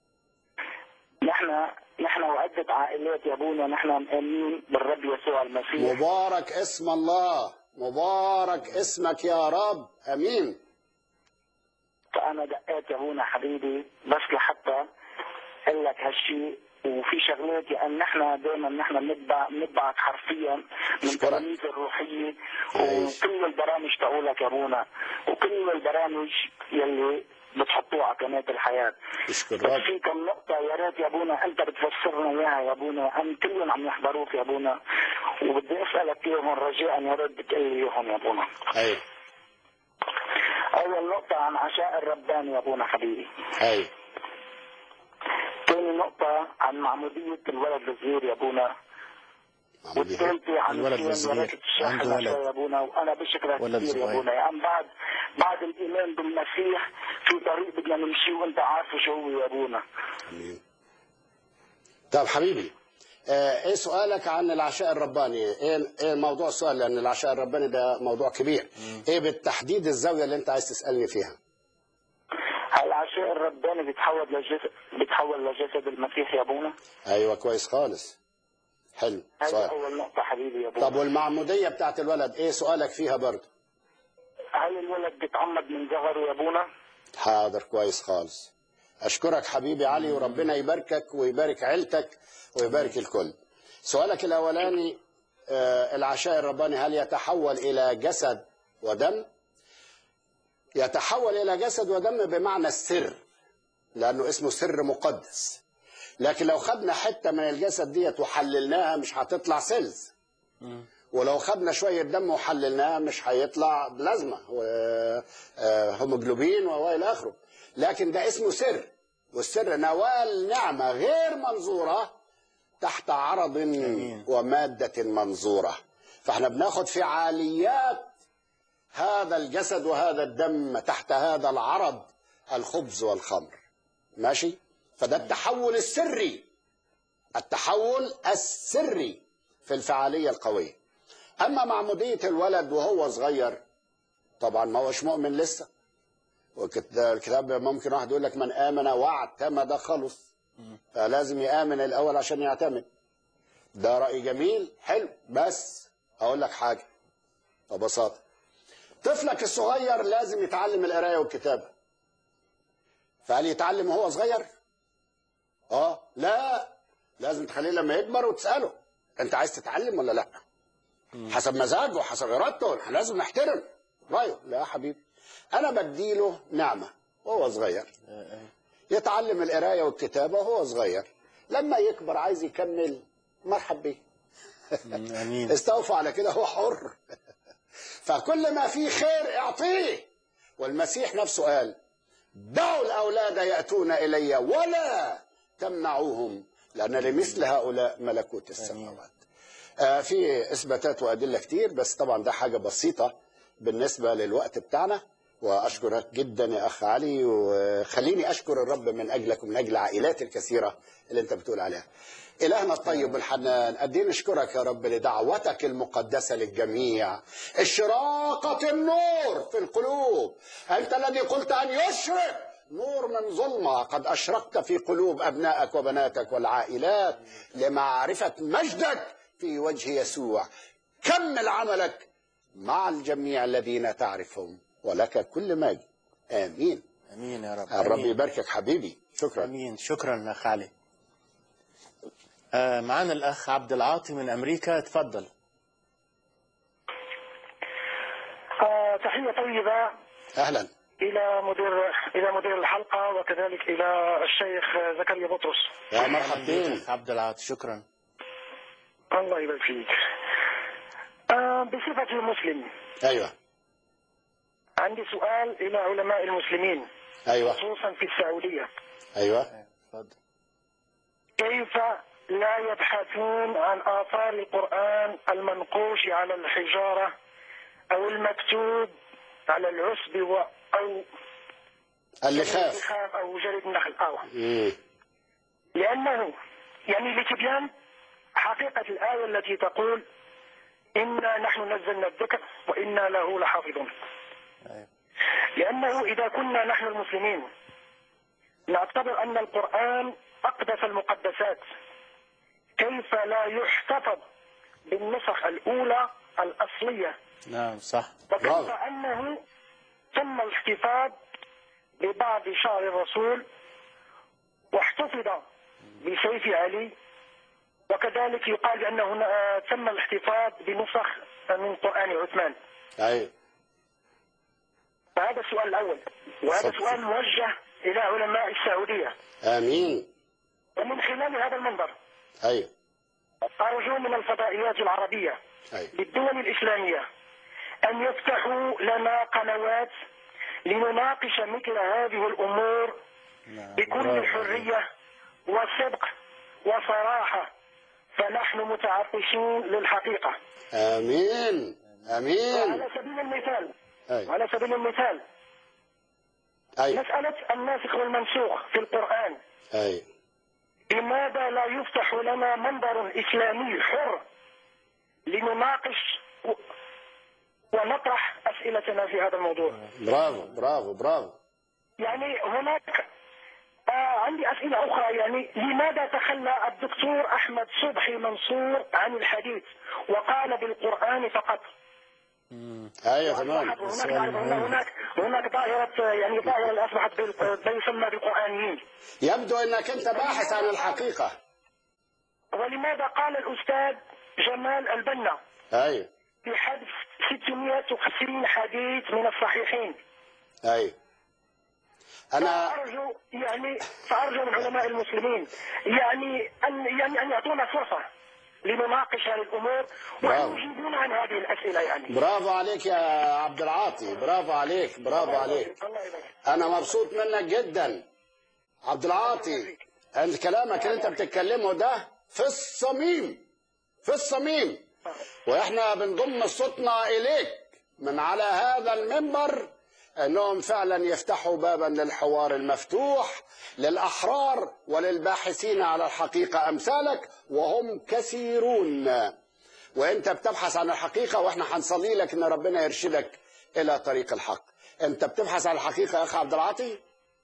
نحن نحن وعدة عائلات يا ابونا نحن مآمنين بالرب يسوع المسيح مبارك اسم الله مبارك اسمك يا رب امين فانا دقيت يا ابونا حبيبي بس لحتى اقول لك هالشيء وفي شغلات لان نحن دائما نحن بنتبع بنتبعك حرفيا من أشكرك. تلاميذ الروحيه عايش. وكل البرامج تقولك يا ابونا وكل البرامج يلي بتحطوها على قناه الحياه اشكر بس رب في كم نقطة يا ريت يا ابونا انت بتفسرنا اياها يا ابونا هم كلهم عم يحضروك يا ابونا وبدي اسالك اياهم رجاء يا ريت بتقول لي اياهم يا ابونا ايوه اول نقطة عن عشاء الرباني يا ابونا حبيبي ايوه ثاني نقطة عن معمودية الولد الصغير يا ابونا والثالثة عن الولد الصيام الصغير. يا ريت تشرح عنده لنا ولد. شوي يا ابونا وانا بشكرك ولد كثير يا صغير. ابونا يعني بعد بعد الايمان بالمسيح في طريق بدنا نمشيه وانت عارفه شو هو يا ابونا امين طب حبيبي آه ايه سؤالك عن العشاء الرباني ايه ايه موضوع السؤال لان العشاء الرباني ده موضوع كبير ايه بالتحديد الزاويه اللي انت عايز تسالني فيها هل العشاء الرباني بيتحول لجسد بيتحول لجسد المسيح يا ابونا؟ ايوه كويس خالص حلو هذا سؤال اول نقطة حبيبي يا ابونا طب والمعموديه بتاعت الولد ايه سؤالك فيها برضه هل الولد بيتعمد من صغره يا ابونا؟ حاضر كويس خالص اشكرك حبيبي علي وربنا يباركك ويبارك عيلتك ويبارك الكل سؤالك الاولاني آه، العشاء الرباني هل يتحول الى جسد ودم يتحول الى جسد ودم بمعنى السر لانه اسمه سر مقدس لكن لو خدنا حته من الجسد ديت وحللناها مش هتطلع سيلز ولو خدنا شويه دم وحللناها مش هيطلع بلازما هيموجلوبين والى اخره لكن ده اسمه سر والسر نوال نعمه غير منظوره تحت عرض وماده منظوره فاحنا بناخد فعاليات هذا الجسد وهذا الدم تحت هذا العرض الخبز والخمر ماشي فده التحول السري التحول السري في الفعاليه القويه اما معموديه الولد وهو صغير طبعا ما هوش مؤمن لسه وكت- الكتاب ممكن واحد يقول لك من امن واعتمد خلص فلازم يامن الاول عشان يعتمد ده راي جميل حلو بس اقول لك حاجه ببساطه طفلك الصغير لازم يتعلم القرايه والكتابه فهل يتعلم وهو صغير اه لا لازم تخليه لما يكبر وتساله انت عايز تتعلم ولا لا حسب مزاجه وحسب ارادته احنا لازم نحترم رايه لا يا حبيبي انا بديله نعمه وهو صغير يتعلم القرايه والكتابه وهو صغير لما يكبر عايز يكمل مرحب بيه امين استوفوا على كده هو حر فكل ما فيه خير اعطيه والمسيح نفسه قال دعوا الاولاد ياتون الي ولا تمنعوهم لان لمثل هؤلاء ملكوت السماوات آه في اثباتات وادله كتير بس طبعا ده حاجه بسيطه بالنسبه للوقت بتاعنا واشكرك جدا يا اخ علي وخليني اشكر الرب من اجلك ومن اجل عائلات الكثيره اللي انت بتقول عليها إلهنا الطيب الحنان قد إيه نشكرك يا رب لدعوتك المقدسة للجميع إشراقة النور في القلوب أنت الذي قلت أن يشرق نور من ظلمة قد أشرقت في قلوب أبنائك وبناتك والعائلات لمعرفة مجدك في وجه يسوع كمل عملك مع الجميع الذين تعرفهم ولك كل مجد آمين امين يا رب الرب آمين. يباركك حبيبي شكرا امين شكرا اخ علي آه، معنا الاخ عبد العاطي من امريكا تفضل آه، تحية طيبة أهلا إلى مدير إلى مدير الحلقة وكذلك إلى الشيخ زكريا بطرس يا مرحبتين اخ عبد العاطي شكرا الله يبارك فيك آه، بصفتي مسلم أيوه عندي سؤال إلى علماء المسلمين أيوه خصوصا في السعودية أيوه تفضل كيف لا يبحثون عن آثار القرآن المنقوش على الحجارة أو المكتوب على العسب و... أو اللي خاف الخاف أو جلد النخل أو مم. لأنه يعني لتبيان حقيقة الآية التي تقول إنا نحن نزلنا الذكر وإنا له لحافظون أيوة. لأنه إذا كنا نحن المسلمين نعتبر أن القرآن أقدس المقدسات كيف لا يحتفظ بالنسخ الأولى الأصلية نعم صح وكيف برافو. أنه تم الاحتفاظ ببعض شعر الرسول واحتفظ بسيف علي وكذلك يقال بأنه هنا- تم الاحتفاظ بنسخ من قرآن عثمان أيوه فهذا السؤال الأول وهذا صدق. سؤال موجه إلى علماء السعودية آمين ومن خلال هذا المنبر أيوه أرجو من الفضائيات العربية أيوه للدول الإسلامية أن يفتحوا لنا قنوات لنناقش مثل هذه الأمور نعم بكل برافو. حرية وصدق وصراحة فنحن متعطشين للحقيقة آمين آمين وعلى سبيل المثال أيوه وعلى سبيل المثال أيوه مسألة الناسخ والمنسوخ في القرآن أيوه لماذا لا يفتح لنا منبر إسلامي حر لنناقش و- ونطرح أسئلتنا في هذا الموضوع برافو برافو برافو يعني هناك آه عندي أسئلة أخرى يعني لماذا تخلى الدكتور أحمد صبحي منصور عن الحديث وقال بالقرآن فقط أيوه تمام هناك سؤال تعرف أن مهم. هناك هناك ظاهرة يعني ظاهرة أصبحت بال- ما يسمى بالقرآنيين يبدو أنك أنت باحث عن الحقيقة ولماذا قال الأستاذ جمال البنا أيوه في حذف 650 حديث من الصحيحين أيوه أنا فأرجو يعني فأرجو من علماء المسلمين يعني أن يعني أن يعطونا فرصة لنناقش هذه الأمور برافو. وأن يجيبون عن هذه الأسئلة يعني برافو عليك يا عبد العاطي برافو عليك برافو عليك الله يبارك أنا مبسوط منك جدا عبد العاطي أنت كلامك اللي أنت بتتكلمه ده في الصميم في الصميم وإحنا بنضم صوتنا إليك من على هذا المنبر أنهم فعلا يفتحوا بابا للحوار المفتوح للأحرار وللباحثين على الحقيقة أمثالك وهم كثيرون وانت بتبحث عن الحقيقه واحنا هنصلي لك ان ربنا يرشدك الى طريق الحق انت بتبحث عن الحقيقه يا اخ عبد العاطي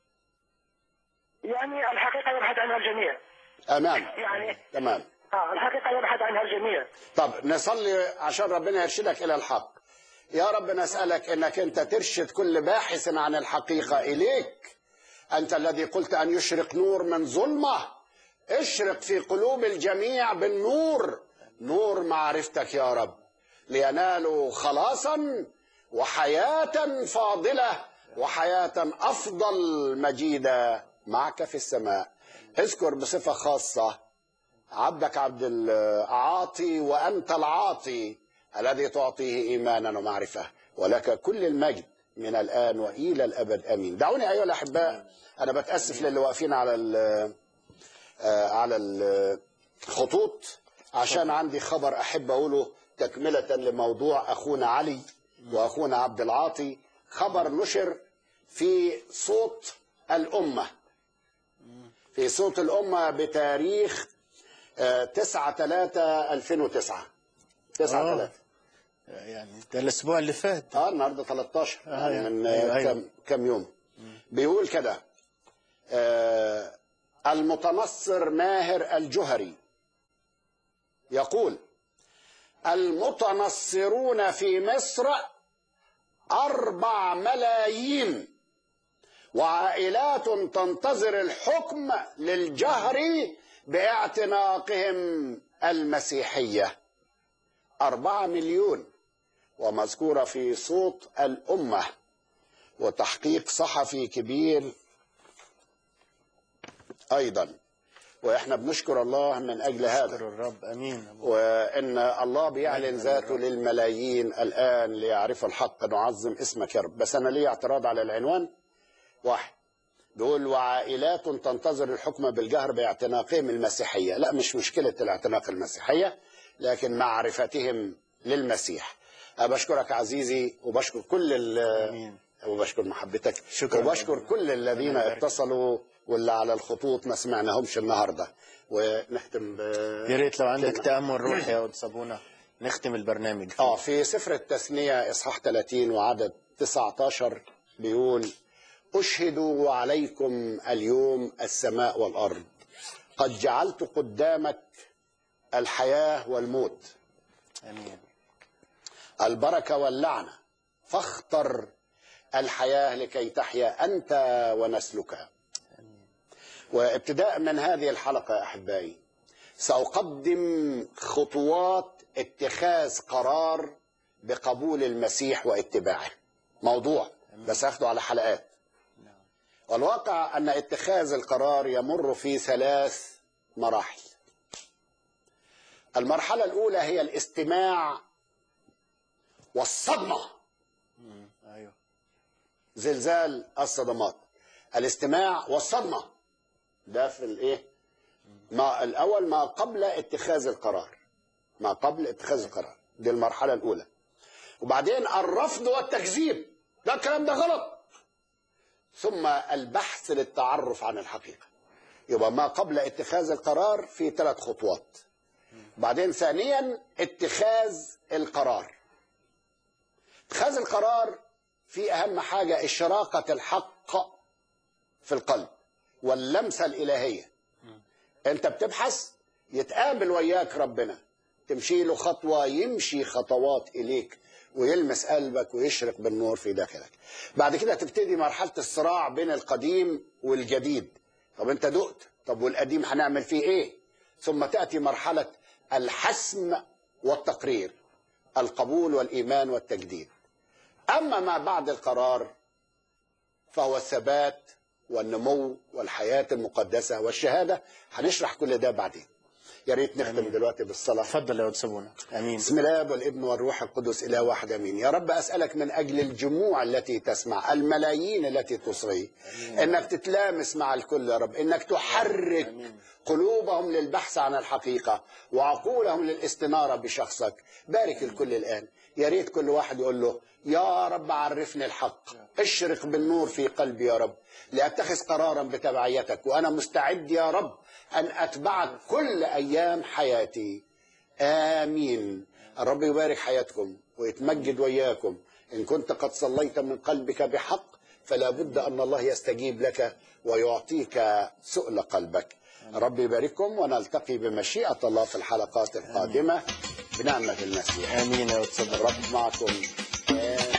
يعني الحقيقة يبحث عنها الجميع امام يعني تمام آه الحقيقة يبحث عنها الجميع طب نصلي عشان ربنا يرشدك الى الحق يا رب نسالك انك انت ترشد كل باحث عن الحقيقه اليك انت الذي قلت ان يشرق نور من ظلمه اشرق في قلوب الجميع بالنور نور معرفتك يا رب لينالوا خلاصا وحياه فاضله وحياة أفضل مجيدة معك في السماء اذكر بصفة خاصة عبدك عبد العاطي وأنت العاطي الذي تعطيه إيمانا ومعرفة ولك كل المجد من الآن وإلى الأبد أمين دعوني أيها الأحباء أنا بتأسف للي واقفين على ال- آه، على الخطوط عشان عندي خبر أحب أقوله تكملة لموضوع أخونا علي وأخونا عبد العاطي خبر نشر في صوت الأمة في صوت الأمة بتاريخ آه، 9 3 2009 9 آه. 3 يعني ده الاسبوع اللي فات اه النهارده 13 آه، يعني من أيوة، آه، أيوة. كم كم يوم بيقول كده آه المتنصر ماهر الجهري يقول المتنصرون في مصر أربع ملايين وعائلات تنتظر الحكم للجهر باعتناقهم المسيحية أربعة مليون ومذكورة في صوت الأمة وتحقيق صحفي كبير أيضا وإحنا بنشكر الله من أجل هذا اشكر الرب امين وان الله بيعلن ذاته للملايين الان ليعرفوا الحق نعظم اسمك يا رب بس انا لي اعتراض على العنوان واحد بيقول وعائلات تنتظر الحكم بالجهر باعتناقهم المسيحيه لا مش مشكله الاعتناق المسيحيه لكن معرفتهم للمسيح أنا بشكرك عزيزي وبشكر كل ال- امين وبشكر محبتك شكراً. وبشكر كل الذين ربنا يبارك. اتصلوا واللي على الخطوط ما سمعناهمش النهارده ونختم ب... يا ريت لو عندك كلمة. تامل روحي يا قد صابونه نختم البرنامج فيه. اه في سفر التثنية إصحاح 30 وعدد 19 بيقول أشهد عليكم اليوم السماء والأرض قد جعلت قدامك الحياة والموت امين البركة واللعنة فاختر الحياة لكي تحيا أنت ونسلك وابتداء من هذه الحلقة يا أحبائي سأقدم خطوات اتخاذ قرار بقبول المسيح واتباعه موضوع بس أخده على حلقات والواقع أن اتخاذ القرار يمر في ثلاث مراحل المرحلة الأولى هي الاستماع والصدمة ايوه زلزال الصدمات الاستماع والصدمة ده في الايه ما الاول ما قبل اتخاذ القرار ما قبل اتخاذ القرار دي المرحلة الأولى وبعدين الرفض والتكذيب ده الكلام ده غلط ثم البحث للتعرف عن الحقيقة يبقى ما قبل اتخاذ القرار في ثلاث خطوات بعدين ثانيا اتخاذ القرار اتخاذ القرار في أهم حاجة إشراقة الحق في القلب واللمسة الإلهية أنت بتبحث يتقابل وياك ربنا تمشي له خطوة يمشي خطوات إليك ويلمس قلبك ويشرق بالنور في داخلك بعد كده تبتدي مرحلة الصراع بين القديم والجديد طب أنت دقت طب والقديم هنعمل فيه إيه ثم تأتي مرحلة الحسم والتقرير القبول والإيمان والتجديد أما ما بعد القرار فهو الثبات والنمو والحياة المقدسة والشهادة هنشرح كل ده بعدين يا ريت نختم دلوقتي بالصلاة تفضل يا قد صابونه امين بسم الله والابن والروح القدس إله واحد أمين يا رب أسألك من أجل الجموع التي تسمع الملايين التي تصغي إنك تتلامس مع الكل يا رب إنك تحرك قلوبهم للبحث عن الحقيقة وعقولهم للاستنارة بشخصك بارك الكل الآن يا ريت كل واحد يقول له يا رب عرفني الحق اشرق بالنور في قلبي يا رب لأتخذ قرارا بتبعيتك وأنا مستعد يا رب أن أتبعك كل أيام حياتي آمين الرب يبارك حياتكم ويتمجد وياكم إن كنت قد صليت من قلبك بحق فلا بد أن الله يستجيب لك ويعطيك سؤل قلبك رب يبارككم ونلتقي بمشيئة الله في الحلقات القادمة بنعمة المسيح امين يا قد صابونه الرب معكم آمين